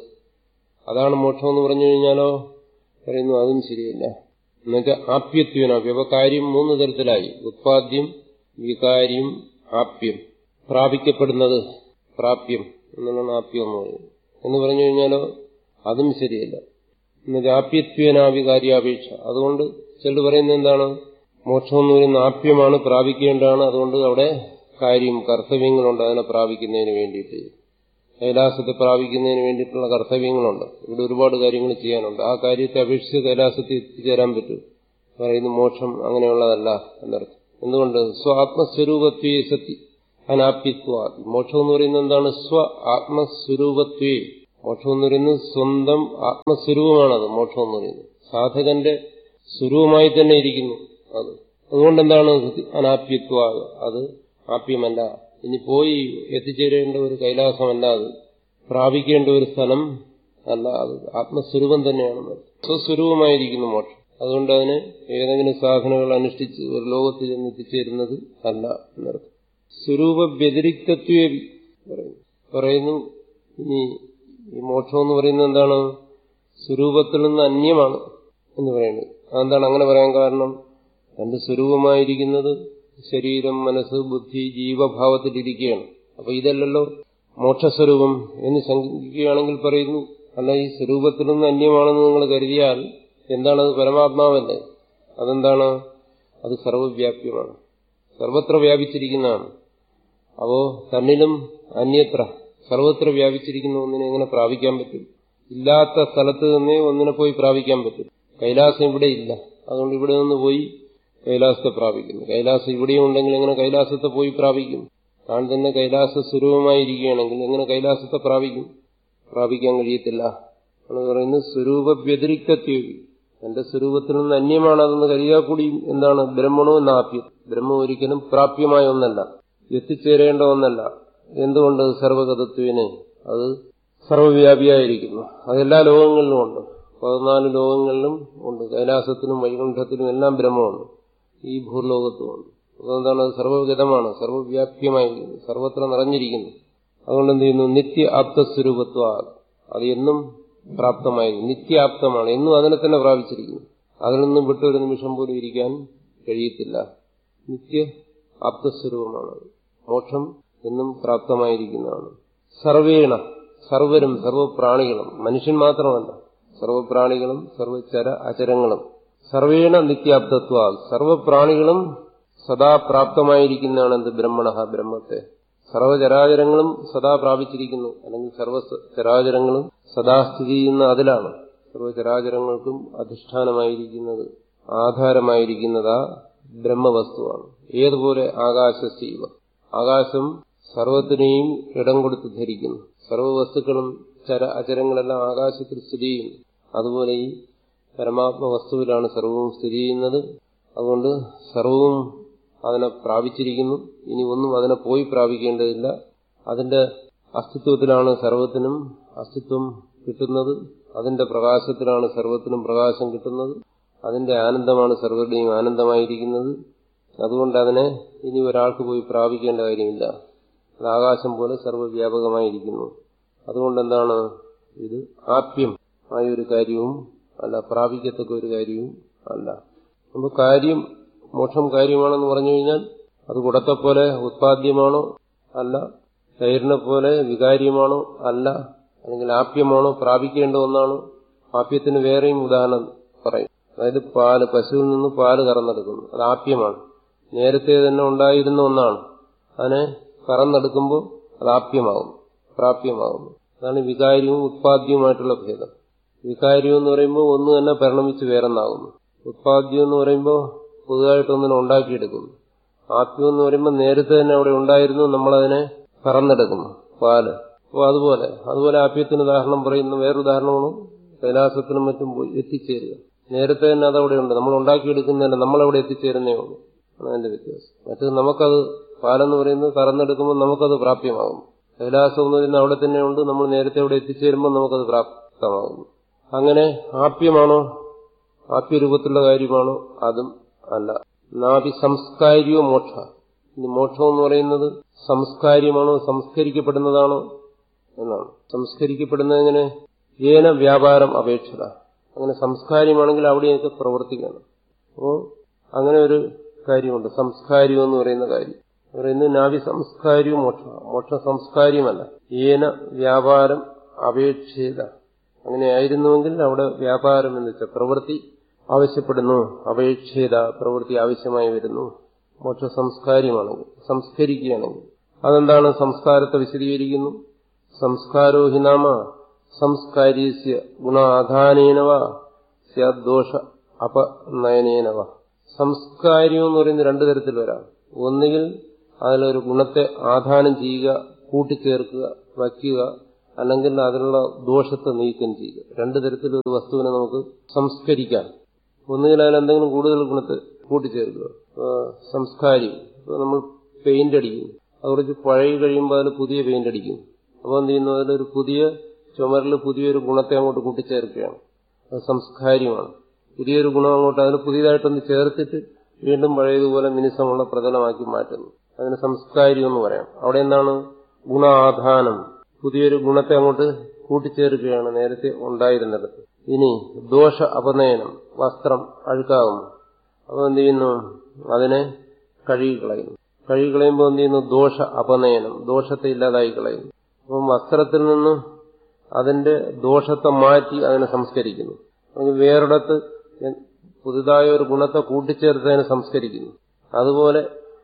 അതാണ് മോക്ഷം എന്ന് പറഞ്ഞു കഴിഞ്ഞാലോ പറയുന്നു അതും ശരിയല്ല എന്നുവെച്ചാൽ ആപ്യത്വനാപ്യം അപ്പൊ കാര്യം മൂന്ന് തരത്തിലായി ഉത്പാദ്യം വികാര്യം ആപ്യം പ്രാപിക്കപ്പെടുന്നത് പ്രാപ്യം എന്നുള്ളതാണ് ആപ്യം എന്ന് പറയുന്നത് എന്ന് പറഞ്ഞു കഴിഞ്ഞാലോ അതും ശരിയല്ല എന്നുവെച്ചാൽ ആപ്യത്വനാവികാര്യാപേക്ഷ അതുകൊണ്ട് ചിലർ പറയുന്നത് എന്താണ് മോക്ഷം എന്ന് പറയുന്ന ആപ്യമാണ് പ്രാപിക്കേണ്ടതാണ് അതുകൊണ്ട് അവിടെ കാര്യം കർത്തവ്യങ്ങളുണ്ട് അതിനെ പ്രാപിക്കുന്നതിന് വേണ്ടിയിട്ട് കൈലാസത്തെ പ്രാപിക്കുന്നതിന് വേണ്ടിയിട്ടുള്ള കർത്തവ്യങ്ങളുണ്ട് ഇവിടെ ഒരുപാട് കാര്യങ്ങൾ ചെയ്യാനുണ്ട് ആ കാര്യത്തെ അപേക്ഷിച്ച് കൈലാസത്തിൽ എത്തിച്ചേരാൻ പറ്റും പറയുന്നു മോക്ഷം അങ്ങനെയുള്ളതല്ല എന്നർത്ഥം എന്തുകൊണ്ട് സ്വ ആത്മസ്വരൂപത്വേ സത്യ അനാപ്യത്വ മോക്ഷം എന്ന് പറയുന്നത് എന്താണ് സ്വ ആത്മസ്വരൂപത്വേ മോക്ഷം എന്ന് പറയുന്നത് സ്വന്തം ആത്മസ്വരൂപമാണത് മോക്ഷം എന്ന് പറയുന്നത് സാധകന്റെ സ്വരൂപമായി തന്നെ ഇരിക്കുന്നു അത് അതുകൊണ്ട് എന്താണ് അനാപ്യത്വ അത് ആപ്യമല്ല ഇനി പോയി എത്തിച്ചേരേണ്ട ഒരു കൈലാസമല്ല അത് പ്രാപിക്കേണ്ട ഒരു സ്ഥലം അല്ല അത് ആത്മസ്വരൂപം തന്നെയാണ് സ്വസ്വരൂപമായിരിക്കുന്നു മോക്ഷം അതുകൊണ്ട് അതിന് ഏതെങ്കിലും സാധനങ്ങൾ അനുഷ്ഠിച്ച് ഒരു ലോകത്തിൽ ചെന്ന് എത്തിച്ചേരുന്നത് അല്ല എന്നർത്ഥം സ്വരൂപ വ്യതിരിക്തത്വേ പറയുന്നു പറയുന്നു ഇനി ഈ മോക്ഷം എന്ന് പറയുന്നത് എന്താണ് സ്വരൂപത്തിൽ നിന്ന് അന്യമാണ് എന്ന് പറയുന്നത് അതെന്താണ് അങ്ങനെ പറയാൻ കാരണം തന്റെ സ്വരൂപമായിരിക്കുന്നത് ശരീരം മനസ്സ് ബുദ്ധി ജീവഭാവത്തിലിരിക്കുകയാണ് അപ്പൊ ഇതല്ലല്ലോ മോക്ഷസ്വരൂപം എന്ന് ശങ്കിക്കുകയാണെങ്കിൽ പറയുന്നു അല്ല ഈ സ്വരൂപത്തിൽ നിന്ന് അന്യമാണെന്ന് നിങ്ങൾ കരുതിയാൽ എന്താണത് പരമാത്മാവല്ലേ അതെന്താണ് അത് സർവവ്യാപ്യമാണ് സർവത്ര വ്യാപിച്ചിരിക്കുന്നതാണ് അപ്പോ തന്നിലും അന്യത്ര സർവത്ര വ്യാപിച്ചിരിക്കുന്ന ഒന്നിനെ എങ്ങനെ പ്രാപിക്കാൻ പറ്റും ഇല്ലാത്ത സ്ഥലത്ത് നിന്നേ ഒന്നിനെ പോയി പ്രാപിക്കാൻ പറ്റും കൈലാസം ഇവിടെ ഇല്ല അതുകൊണ്ട് ഇവിടെ നിന്ന് പോയി കൈലാസത്തെ പ്രാപിക്കുന്നു കൈലാസം ഇവിടെയും ഉണ്ടെങ്കിൽ എങ്ങനെ കൈലാസത്തെ പോയി പ്രാപിക്കും താൻ തന്നെ കൈലാസ സ്വരൂപമായിരിക്കുകയാണെങ്കിൽ എങ്ങനെ കൈലാസത്തെ പ്രാപിക്കും പ്രാപിക്കാൻ കഴിയത്തില്ല എന്ന് പറയുന്നത് സ്വരൂപ വ്യതിരിക്തത്വ എന്റെ സ്വരൂപത്തിൽ നിന്ന് അന്യമാണതെന്ന് കരുതിയാൽ കൂടി എന്താണ് ബ്രഹ്മണോ എന്നാപ്യം ബ്രഹ്മം ഒരിക്കലും പ്രാപ്യമായ ഒന്നല്ല എത്തിച്ചേരേണ്ട ഒന്നല്ല എന്തുകൊണ്ട് സർവഗതത്വന് അത് സർവവ്യാപിയായിരിക്കുന്നു അതെല്ലാ ലോകങ്ങളിലും ഉണ്ട് പതിനാല് ലോകങ്ങളിലും ഉണ്ട് കൈലാസത്തിനും വൈകുണ്ഠത്തിനും എല്ലാം ബ്രഹ്മമുണ്ട് ഈ ഭൂലോകത്തുമുണ്ട് അതുകൊണ്ടാണ് അത് സർവഗതമാണ് സർവവ്യാപ്യമായിരിക്കുന്നു സർവത്ര നിറഞ്ഞിരിക്കുന്നു അതുകൊണ്ട് എന്ത് ചെയ്യുന്നു നിത്യ ആപ്തസ്വരൂപത്വ അത് എന്നും പ്രാപ്തമായിരിക്കും നിത്യാപ്തമാണ് എന്നും അതിനെ തന്നെ പ്രാപിച്ചിരിക്കുന്നു അതിൽ നിന്നും വിട്ട് ഒരു നിമിഷം പോലും ഇരിക്കാൻ കഴിയത്തില്ല നിത്യ ആപ്തസ്വരൂപമാണ് മോക്ഷം എന്നും പ്രാപ്തമായിരിക്കുന്നതാണ് സർവേണ സർവരും സർവപ്രാണികളും മനുഷ്യൻ മാത്രമല്ല സർവപ്രാണികളും സർവചര അചരങ്ങളും സർവേണ നിത്യാപ്തത്വ സർവപ്രാണികളും സദാ പ്രാപ്തമായിരിക്കുന്നതാണ് എന്ത് ബ്രഹ്മണ ബ്രഹ്മത്തെ സർവചരാചരങ്ങളും സദാ പ്രാപിച്ചിരിക്കുന്നു അല്ലെങ്കിൽ സർവ ചരാചരങ്ങളും സദാ സ്ഥിതി ചെയ്യുന്ന അതിലാണ് സർവചരാചരങ്ങൾക്കും അധിഷ്ഠാനമായിരിക്കുന്നത് ആധാരമായിരിക്കുന്നതാ ബ്രഹ്മവസ്തുവാണ് ഏതുപോലെ ആകാശശീവ ആകാശം സർവത്തിനെയും ഇടം കൊടുത്ത് ധരിക്കുന്നു സർവവസ്തുക്കളും ചര അചരങ്ങളെല്ലാം ആകാശത്തിൽ സ്ഥിതി ചെയ്യുന്നു അതുപോലെ ഈ പരമാത്മ വസ്തുവിലാണ് സർവവും സ്ഥിതി ചെയ്യുന്നത് അതുകൊണ്ട് സർവവും അതിനെ പ്രാപിച്ചിരിക്കുന്നു ഇനി ഒന്നും അതിനെ പോയി പ്രാപിക്കേണ്ടതില്ല അതിന്റെ അസ്തിത്വത്തിലാണ് സർവത്തിനും അസ്തിത്വം കിട്ടുന്നത് അതിന്റെ പ്രകാശത്തിലാണ് സർവത്തിനും പ്രകാശം കിട്ടുന്നത് അതിന്റെ ആനന്ദമാണ് സർവരുടെയും ആനന്ദമായിരിക്കുന്നത് അതുകൊണ്ട് അതിനെ ഇനി ഒരാൾക്ക് പോയി പ്രാപിക്കേണ്ട കാര്യമില്ല അത് ആകാശം പോലെ സർവ്വവ്യാപകമായിരിക്കുന്നു അതുകൊണ്ട് എന്താണ് ഇത് ആപ്യം ആയ ഒരു കാര്യവും അല്ല പ്രാപിക്കത്തക്ക ഒരു കാര്യവും അല്ല അപ്പൊ കാര്യം മോക്ഷം കാര്യമാണെന്ന് പറഞ്ഞു കഴിഞ്ഞാൽ അത് കുടത്തെ പോലെ ഉത്പാദ്യമാണോ അല്ല തൈരിനെ പോലെ വികാര്യമാണോ അല്ല അല്ലെങ്കിൽ ആപ്യമാണോ പ്രാപിക്കേണ്ട ഒന്നാണോ ആപ്യത്തിന് വേറെയും ഉദാഹരണം പറയും അതായത് പാല് പശുവിൽ നിന്ന് പാല് കറന്നെടുക്കുന്നു അത് ആപ്യമാണ് നേരത്തെ തന്നെ ഉണ്ടായിരുന്ന ഒന്നാണ് അതിനെ കറന്നെടുക്കുമ്പോൾ അത് ആപ്യമാകും പ്രാപ്യമാകുന്നു അതാണ് വികാര്യവും ഉത്പാദ്യവുമായിട്ടുള്ള ഭേദം വികാര്യം എന്ന് പറയുമ്പോൾ ഒന്ന് തന്നെ പരിണമിച്ച് വേറെന്നാകുന്നു ഉത്പാദ്യം എന്ന് പറയുമ്പോൾ പുതുതായിട്ടൊന്നിനെ ഉണ്ടാക്കിയെടുക്കുന്നു ആത്മീയം എന്ന് പറയുമ്പോൾ നേരത്തെ തന്നെ അവിടെ ഉണ്ടായിരുന്നു നമ്മളതിനെ കറന്നെടുക്കുന്നു പാല് അപ്പോൾ അതുപോലെ അതുപോലെ ആപ്യത്തിന് ഉദാഹരണം പറയുന്ന വേറൊരുദാഹരണമാണ് കൈലാസത്തിനും മറ്റും പോയി എത്തിച്ചേരുക നേരത്തെ തന്നെ അതവിടെ ഉണ്ട് നമ്മൾ ഉണ്ടാക്കിയെടുക്കുന്നതല്ല നമ്മളവിടെ എത്തിച്ചേരുന്നേ ഉള്ളൂ അതിന്റെ വ്യത്യാസം മറ്റത് നമുക്കത് പാലെന്ന് പറയുന്നത് കറന്നെടുക്കുമ്പോൾ നമുക്കത് പ്രാപ്യമാകും കൈലാസം എന്ന് പറയുന്നത് അവിടെ തന്നെ ഉണ്ട് നമ്മൾ നേരത്തെ അവിടെ എത്തിച്ചേരുമ്പോൾ നമുക്കത് പ്രാപ്തമാകുന്നു അങ്ങനെ ആപ്യമാണോ ആപ്യരൂപത്തിലുള്ള കാര്യമാണോ അതും അല്ല നാഭി സംസ്കാരിയോ മോക്ഷ ഇനി മോക്ഷം എന്ന് പറയുന്നത് സംസ്കാര്യമാണോ സംസ്കരിക്കപ്പെടുന്നതാണോ എന്നാണ് സംസ്കരിക്കപ്പെടുന്നത് എങ്ങനെ ഏന വ്യാപാരം അപേക്ഷത അങ്ങനെ സംസ്കാര്യമാണെങ്കിൽ അവിടെയൊക്കെ പ്രവർത്തിക്കണം അപ്പോ അങ്ങനെ ഒരു കാര്യമുണ്ട് സംസ്കാര്യം എന്ന് പറയുന്ന കാര്യം പറയുന്നത് നാവി സംസ്കാര്യവും മോക്ഷ മോക്ഷ സംസ്കാര്യമല്ല ഏന വ്യാപാരം അപേക്ഷിത അങ്ങനെ ആയിരുന്നുവെങ്കിൽ അവിടെ വ്യാപാരം എന്ന് വെച്ചാൽ പ്രവൃത്തി ആവശ്യപ്പെടുന്നു അപേക്ഷിത പ്രവൃത്തി ആവശ്യമായി വരുന്നു മോക്ഷ സംസ്കാര്യമാണെങ്കിൽ സംസ്കരിക്കുകയാണെങ്കിൽ അതെന്താണ് സംസ്കാരത്തെ വിശദീകരിക്കുന്നു സംസ്കാരോ ഹി നാമ സംസ്കാര്യസ്യ ഗുണാധാനേനവ സ്യാദോഷ അപനയനേനവ സംസ്കാര്യം എന്ന് പറയുന്നത് രണ്ടു തരത്തിൽ വരാം ഒന്നുകിൽ അതിലൊരു ഗുണത്തെ ആധാനം ചെയ്യുക കൂട്ടിച്ചേർക്കുക വയ്ക്കുക അല്ലെങ്കിൽ അതിലുള്ള ദോഷത്തെ നീക്കം ചെയ്യുക രണ്ടു തരത്തിലൊരു വസ്തുവിനെ നമുക്ക് സംസ്കരിക്കാം ഒന്നുകിൽ അതിൽ എന്തെങ്കിലും കൂടുതൽ ഗുണത്തെ കൂട്ടിച്ചേർക്കുക ഇപ്പൊ സംസ്കാരം ഇപ്പൊ നമ്മൾ പെയിന്റ് അടിക്കും അത് കുറച്ച് പഴകി കഴിയുമ്പോൾ അതിൽ പുതിയ പെയിന്റ് അടിക്കും അപ്പോൾ എന്ത് ചെയ്യുന്നു അതിലൊരു പുതിയ ചുമരിൽ പുതിയൊരു ഗുണത്തെ അങ്ങോട്ട് കൂട്ടിച്ചേർക്കുകയാണ് അത് സംസ്കാര്യമാണ് പുതിയൊരു ഗുണം അങ്ങോട്ട് അതിന് പുതിയതായിട്ടൊന്ന് ചേർത്തിട്ട് വീണ്ടും പഴയതുപോലെ മിനുസമുള്ള പ്രതലമാക്കി മാറ്റുന്നു അതിന് സംസ്കാരം എന്ന് പറയാം അവിടെ എന്താണ് ഗുണാധാനം പുതിയൊരു ഗുണത്തെ അങ്ങോട്ട് കൂട്ടിച്ചേർക്കുകയാണ് നേരത്തെ ഉണ്ടായിരുന്നിടത്ത് ഇനി ദോഷ അപനയനം വസ്ത്രം അഴുക്കാകുന്നു അപ്പോൾ എന്ത് ചെയ്യുന്നു അതിനെ കഴുകിക്കളയുന്നു കഴുകിക്കളയുമ്പോൾ എന്ത് ചെയ്യുന്നു ദോഷ അപനയനം ദോഷത്തെ ഇല്ലാതായി കളയുന്നു അപ്പം വസ്ത്രത്തിൽ നിന്ന് അതിന്റെ ദോഷത്തെ മാറ്റി അതിനെ സംസ്കരിക്കുന്നു അല്ലെങ്കിൽ വേറൊരിടത്ത് പുതുതായ ഒരു ഗുണത്തെ കൂട്ടിച്ചേർത്ത് അതിനെ സംസ്കരിക്കുന്നു അതുപോലെ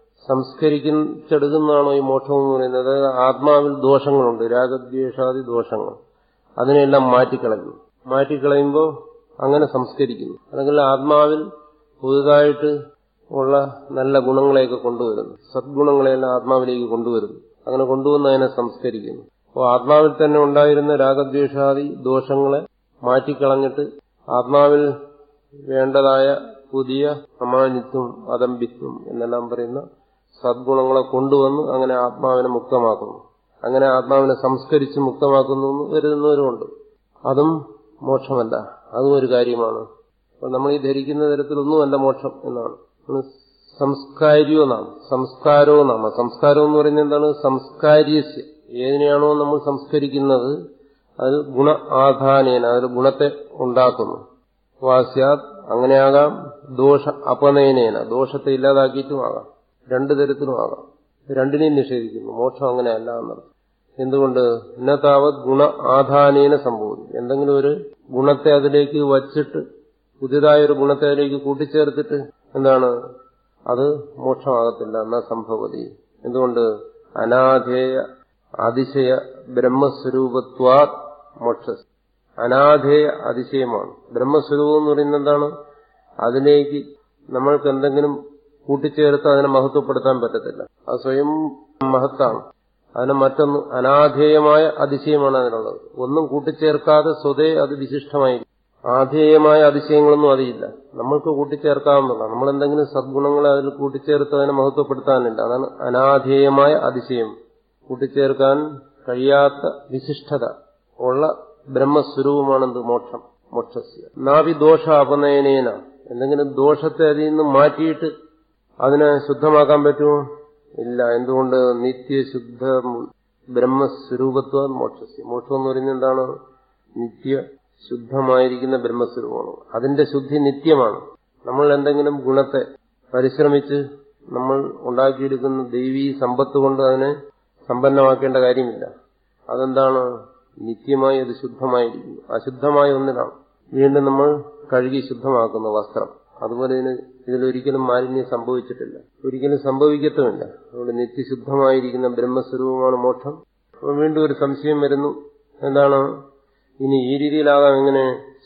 സംസ്കരിച്ചെടുക്കുന്നതാണോ ഈ മോക്ഷം എന്ന് പറയുന്നത് അതായത് ആത്മാവിൽ ദോഷങ്ങളുണ്ട് രാഗദ്വേഷാദി ദോഷങ്ങൾ അതിനെല്ലാം മാറ്റിക്കളയുന്നു മാറ്റിക്കളയുമ്പോൾ അങ്ങനെ സംസ്കരിക്കുന്നു അല്ലെങ്കിൽ ആത്മാവിൽ പുതുതായിട്ട് ഉള്ള നല്ല ഗുണങ്ങളെയൊക്കെ കൊണ്ടുവരുന്നു സദ്ഗുണങ്ങളെല്ലാം ആത്മാവിലേക്ക് കൊണ്ടുവരുന്നു അങ്ങനെ കൊണ്ടുവന്ന് അതിനെ സംസ്കരിക്കുന്നു അപ്പോൾ ആത്മാവിൽ തന്നെ ഉണ്ടായിരുന്ന രാഗദ്വേഷാദി ദോഷങ്ങളെ മാറ്റിക്കളഞ്ഞിട്ട് ആത്മാവിൽ വേണ്ടതായ പുതിയ അമാനിത്വം അതമ്പിത്വം എന്നെല്ലാം പറയുന്ന സദ്ഗുണങ്ങളെ കൊണ്ടുവന്ന് അങ്ങനെ ആത്മാവിനെ മുക്തമാക്കുന്നു അങ്ങനെ ആത്മാവിനെ സംസ്കരിച്ച് മുക്തമാക്കുന്നു എന്ന് കരുതുന്നവരുമുണ്ട് അതും മോക്ഷമല്ല അതും ഒരു കാര്യമാണ് അപ്പോൾ നമ്മൾ ഈ ധരിക്കുന്ന തരത്തിലൊന്നുമല്ല മോക്ഷം എന്നാണ് സംസ്കാരിയോ നാം സംസ്കാരോ നാമ സംസ്കാരം എന്ന് പറയുന്നത് എന്താണ് സംസ്കാര്യസ്യ ഏതിനെയാണോ നമ്മൾ സംസ്കരിക്കുന്നത് അത് ഗുണ ആധാനേന അതിൽ ഗുണത്തെ ഉണ്ടാക്കുന്നു വാസ്യാത് അങ്ങനെയാകാം ദോഷ അപനയനേന ദോഷത്തെ ഇല്ലാതാക്കിയിട്ടുമാകാം രണ്ടു തരത്തിലുമാകാം രണ്ടിനെയും നിഷേധിക്കുന്നു മോക്ഷം അങ്ങനെയല്ല എന്നർത്ഥം എന്തുകൊണ്ട് ഇന്നത്താവത് ഗുണ ആധാനേന സംഭവിക്കും എന്തെങ്കിലും ഒരു ഗുണത്തെ അതിലേക്ക് വച്ചിട്ട് പുതിയതായ ഒരു ഗുണത്തെ അതിലേക്ക് കൂട്ടിച്ചേർത്തിട്ട് എന്താണ് അത് മോക്ഷമാകത്തില്ല എന്ന സംഭവതി എന്തുകൊണ്ട് അനാധേയ അതിശയ ബ്രഹ്മസ്വരൂപത്വാ മോക്ഷ അനാധേയ അതിശയമാണ് ബ്രഹ്മസ്വരൂപം എന്ന് പറയുന്നത് എന്താണ് അതിലേക്ക് നമ്മൾക്ക് എന്തെങ്കിലും കൂട്ടിച്ചേർത്ത് അതിനെ മഹത്വപ്പെടുത്താൻ പറ്റത്തില്ല അത് സ്വയം മഹത്താണ് അതിന് മറ്റൊന്ന് അനാധേയമായ അതിശയമാണ് അതിനുള്ളത് ഒന്നും കൂട്ടിച്ചേർക്കാതെ സ്വതേ അത് വിശിഷ്ടമായിരിക്കും ആധേയമായ അതിശയങ്ങളൊന്നും അതില്ല നമ്മൾക്ക് കൂട്ടിച്ചേർക്കാവുന്നതാണ് നമ്മൾ എന്തെങ്കിലും സദ്ഗുണങ്ങളെ അതിൽ കൂട്ടിച്ചേർത്ത് അതിനെ മഹത്വപ്പെടുത്താനില്ല അതാണ് അനാധേയമായ അതിശയം കൂട്ടിച്ചേർക്കാൻ കഴിയാത്ത വിശിഷ്ടത ഉള്ള ബ്രഹ്മസ്വരൂപമാണെന്ത് മോക്ഷം മോക്ഷസ്യ നാവി ദോഷ അപനയനേന എന്തെങ്കിലും ദോഷത്തെ അതിൽ നിന്ന് മാറ്റിയിട്ട് അതിനെ ശുദ്ധമാക്കാൻ പറ്റുമോ ഇല്ല എന്തുകൊണ്ട് നിത്യശുദ്ധ ബ്രഹ്മസ്വരൂപത്വ മോക്ഷസ്യ മോക്ഷം എന്ന് പറയുന്നത് എന്താണ് നിത്യ ശുദ്ധമായിരിക്കുന്ന ബ്രഹ്മസ്വരൂപമാണ് അതിന്റെ ശുദ്ധി നിത്യമാണ് നമ്മൾ എന്തെങ്കിലും ഗുണത്തെ പരിശ്രമിച്ച് നമ്മൾ ഉണ്ടാക്കിയെടുക്കുന്ന ദൈവീ സമ്പത്ത് കൊണ്ട് അതിനെ സമ്പന്നമാക്കേണ്ട കാര്യമില്ല അതെന്താണ് നിത്യമായി അത് ശുദ്ധമായിരിക്കുന്നു അശുദ്ധമായ ഒന്നിനാണ് വീണ്ടും നമ്മൾ കഴുകി ശുദ്ധമാക്കുന്ന വസ്ത്രം അതുപോലെ ഇതിന് ഇതിലൊരിക്കലും മാലിന്യം സംഭവിച്ചിട്ടില്ല ഒരിക്കലും സംഭവിക്കത്തുമില്ല അതുകൊണ്ട് നിത്യശുദ്ധമായിരിക്കുന്ന ബ്രഹ്മസ്വരൂപമാണ് മോക്ഷം അപ്പോൾ വീണ്ടും ഒരു സംശയം വരുന്നു എന്താണ് ഇനി ഈ രീതിയിലാകാം എങ്ങനെ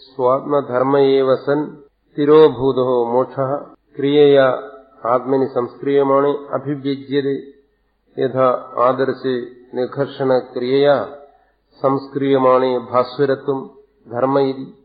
സ്വാത്മധർമ്മയേവസൻ സ്ഥിരോഭൂതോ മോക്ഷ ക്രിയയ ആത്മനി സംസ്ക്രിയമാണ് അഭിവ്യജ്യത യഥാ ആദർശ് നിഘർഷണ ക്രിയയ സംസ്ക്രിയമാണ് ഭാസ്വരത്വം ധർമ്മ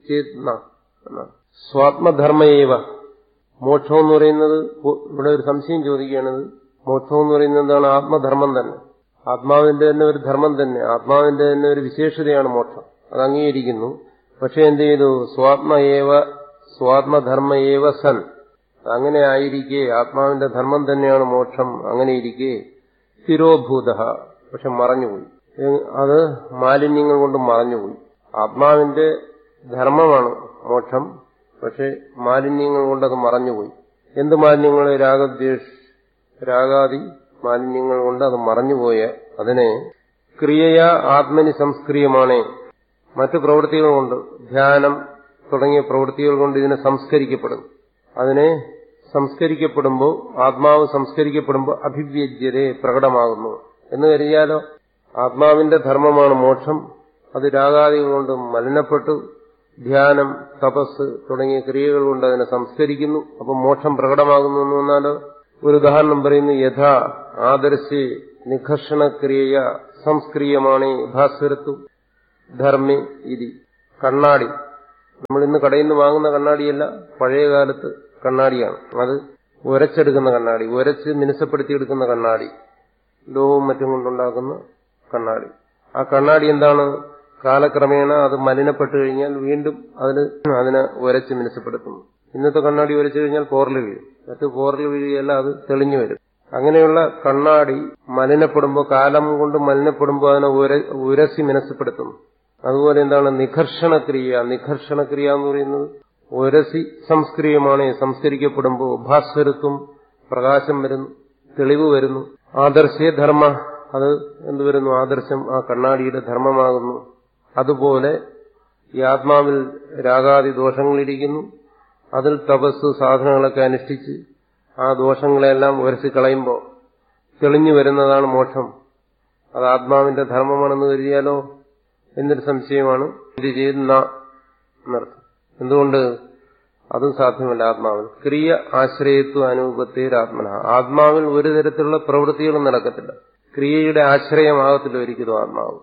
സ്വാത്മധർമ്മയേവ മോക്ഷം എന്ന് പറയുന്നത് ഇവിടെ ഒരു സംശയം ചോദിക്കുകയാണ് മോക്ഷം എന്ന് പറയുന്നത് എന്താണ് ആത്മധർമ്മം തന്നെ ആത്മാവിന്റെ തന്നെ ഒരു ധർമ്മം തന്നെ ആത്മാവിന്റെ തന്നെ ഒരു വിശേഷതയാണ് മോക്ഷം അത് അംഗീകരിക്കുന്നു പക്ഷെ എന്ത് ചെയ്തു സ്വാത്മയേവ സ്വാത്മധർമ്മയേവ സൻ അങ്ങനെ ആയിരിക്കെ ആത്മാവിന്റെ ധർമ്മം തന്നെയാണ് മോക്ഷം അങ്ങനെ ഇരിക്കെ സ്ഥിരോഭൂത പക്ഷെ മറഞ്ഞുപോയി അത് മാലിന്യങ്ങൾ കൊണ്ട് മറഞ്ഞുപോയി ആത്മാവിന്റെ ധർമ്മമാണ് മോക്ഷം പക്ഷെ മാലിന്യങ്ങൾ കൊണ്ടത് മറഞ്ഞുപോയി എന്ത് മാലിന്യങ്ങൾ രാഗദ്വേഷ രാഗാദി മാലിന്യങ്ങൾ കൊണ്ട് അത് മറഞ്ഞുപോയ അതിനെ ക്രിയയ ആത്മനി സംസ്ക്രിയമാണ് മറ്റു പ്രവൃത്തികൾ കൊണ്ട് ധ്യാനം തുടങ്ങിയ പ്രവൃത്തികൾ കൊണ്ട് ഇതിനെ സംസ്കരിക്കപ്പെടും അതിനെ സംസ്കരിക്കപ്പെടുമ്പോൾ ആത്മാവ് സംസ്കരിക്കപ്പെടുമ്പോൾ അഭിവ്യജ്യത പ്രകടമാകുന്നു എന്ന് കരുതിയാലോ ആത്മാവിന്റെ ധർമ്മമാണ് മോക്ഷം അത് രാഗാദികൾ കൊണ്ട് മലിനപ്പെട്ടു ധ്യാനം തപസ് തുടങ്ങിയ ക്രിയകൾ കൊണ്ട് അതിനെ സംസ്കരിക്കുന്നു അപ്പം മോക്ഷം പ്രകടമാകുന്നു എന്ന് വന്നാലോ ഒരു ഉദാഹരണം പറയുന്നു യഥാ ആദർശി നിഘർഷണ ക്രിയ സംസ്ക്രിയമാണ് ഭാസ്വരത്വം ധർമ്മി ഇതി കണ്ണാടി നമ്മൾ ഇന്ന് കടയിൽ നിന്ന് വാങ്ങുന്ന കണ്ണാടിയല്ല പഴയ കാലത്ത് കണ്ണാടിയാണ് അത് ഉരച്ചെടുക്കുന്ന കണ്ണാടി ഉരച്ച് മിനുസപ്പെടുത്തിയെടുക്കുന്ന കണ്ണാടി ലോവും മറ്റും കൊണ്ടുണ്ടാക്കുന്ന കണ്ണാടി ആ കണ്ണാടി എന്താണ് കാലക്രമേണ അത് മലിനപ്പെട്ടു കഴിഞ്ഞാൽ വീണ്ടും അതിന് അതിനെ ഉരച്ച് മിനുസപ്പെടുത്തുന്നു ഇന്നത്തെ കണ്ണാടി ഉരച്ചു കഴിഞ്ഞാൽ പോറൽ വീഴും മറ്റ് പോറൽ വീഴുകയല്ല അത് തെളിഞ്ഞു വരും അങ്ങനെയുള്ള കണ്ണാടി മലിനപ്പെടുമ്പോൾ കാലം കൊണ്ട് മലിനപ്പെടുമ്പോൾ അതിനെ ഉര ഉരസി മിനസപ്പെടുത്തുന്നു അതുപോലെ എന്താണ് നിഘർഷണക്രിയ നിഘർഷണക്രിയ എന്ന് പറയുന്നത് ഉരസി സംസ്ക്രിയമാണ് സംസ്കരിക്കപ്പെടുമ്പോൾ ഭാസ്വരത്വം പ്രകാശം വരുന്നു തെളിവ് വരുന്നു ആദർശേ ധർമ്മ അത് എന്ത് വരുന്നു ആദർശം ആ കണ്ണാടിയുടെ ധർമ്മമാകുന്നു അതുപോലെ ഈ ആത്മാവിൽ രാഗാദി ദോഷങ്ങളിരിക്കുന്നു അതിൽ തപസ് സാധനങ്ങളൊക്കെ അനുഷ്ഠിച്ച് ആ ദോഷങ്ങളെല്ലാം ഉരസിക്കളയുമ്പോൾ തെളിഞ്ഞു വരുന്നതാണ് മോക്ഷം അത് ആത്മാവിന്റെ ധർമ്മമാണെന്ന് കരുതിയാലോ എന്നൊരു സംശയമാണ് ഇത് ചെയ്യുന്ന എന്നർത്ഥം എന്തുകൊണ്ട് അതും സാധ്യമല്ല ആത്മാവിൽ ക്രിയ ആശ്രയത്വ അനുപത്തേരാത്മന ആത്മാവിൽ ഒരു തരത്തിലുള്ള പ്രവൃത്തികളും നടക്കത്തില്ല ക്രിയയുടെ ആശ്രയമാകത്തില്ല ഒരിക്കലും ആത്മാവ്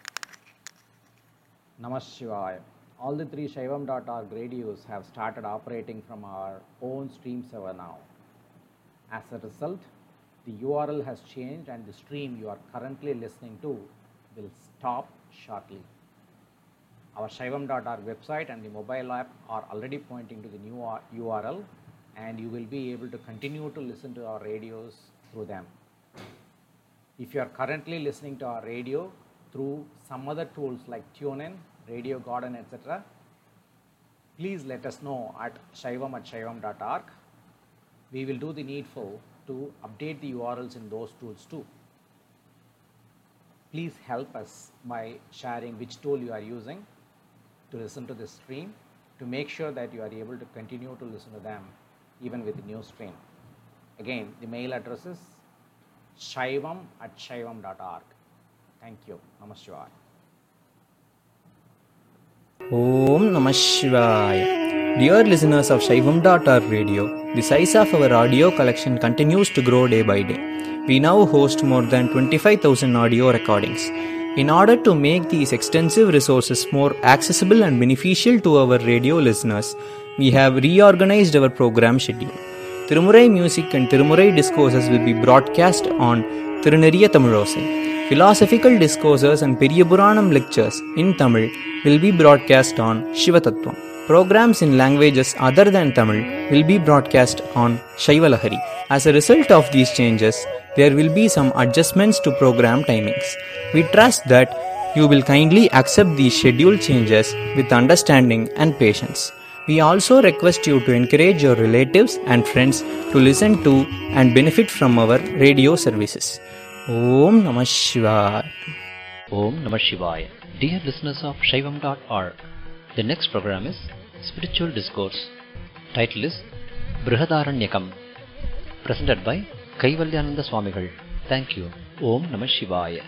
Namah Shivaya. All the three Shaivam.org radios have started operating from our own stream server now. As a result, the URL has changed and the stream you are currently listening to will stop shortly. Our Shaivam.org website and the mobile app are already pointing to the new URL and you will be able to continue to listen to our radios through them. If you are currently listening to our radio through some other tools like TuneIn, Radio Garden, etc., please let us know at shaivam at shaivam.org. We will do the needful to update the URLs in those tools too. Please help us by sharing which tool you are using to listen to this stream to make sure that you are able to continue to listen to them even with the new stream. Again, the mail address is shaivam at shaivam.org. Thank you. Namaskar. Om Namah Shivaya. Dear listeners of Shaivam.org radio, the size of our audio collection continues to grow day by day. We now host more than 25,000 audio recordings. In order to make these extensive resources more accessible and beneficial to our radio listeners, we have reorganized our program schedule. Tirumurai music and Tirumurai discourses will be broadcast on Tiruneriya Tamilosai. Philosophical discourses and Periyapuranam lectures in Tamil will be broadcast on Shivatattvam. Programs in languages other than Tamil will be broadcast on Shaivalahari. As a result of these changes, there will be some adjustments to program timings. We trust that you will kindly accept these schedule changes with understanding and patience. We also request you to encourage your relatives and friends to listen to and benefit from our radio services. Om Namah Shivaya. Om Namah Shivaya. Dear listeners of Shaivam.org, the next program is Spiritual Discourse. Title is Brihadaranyakam. Presented by Kaivalyananda Swamigal. Thank you. Om Namah Shivaya.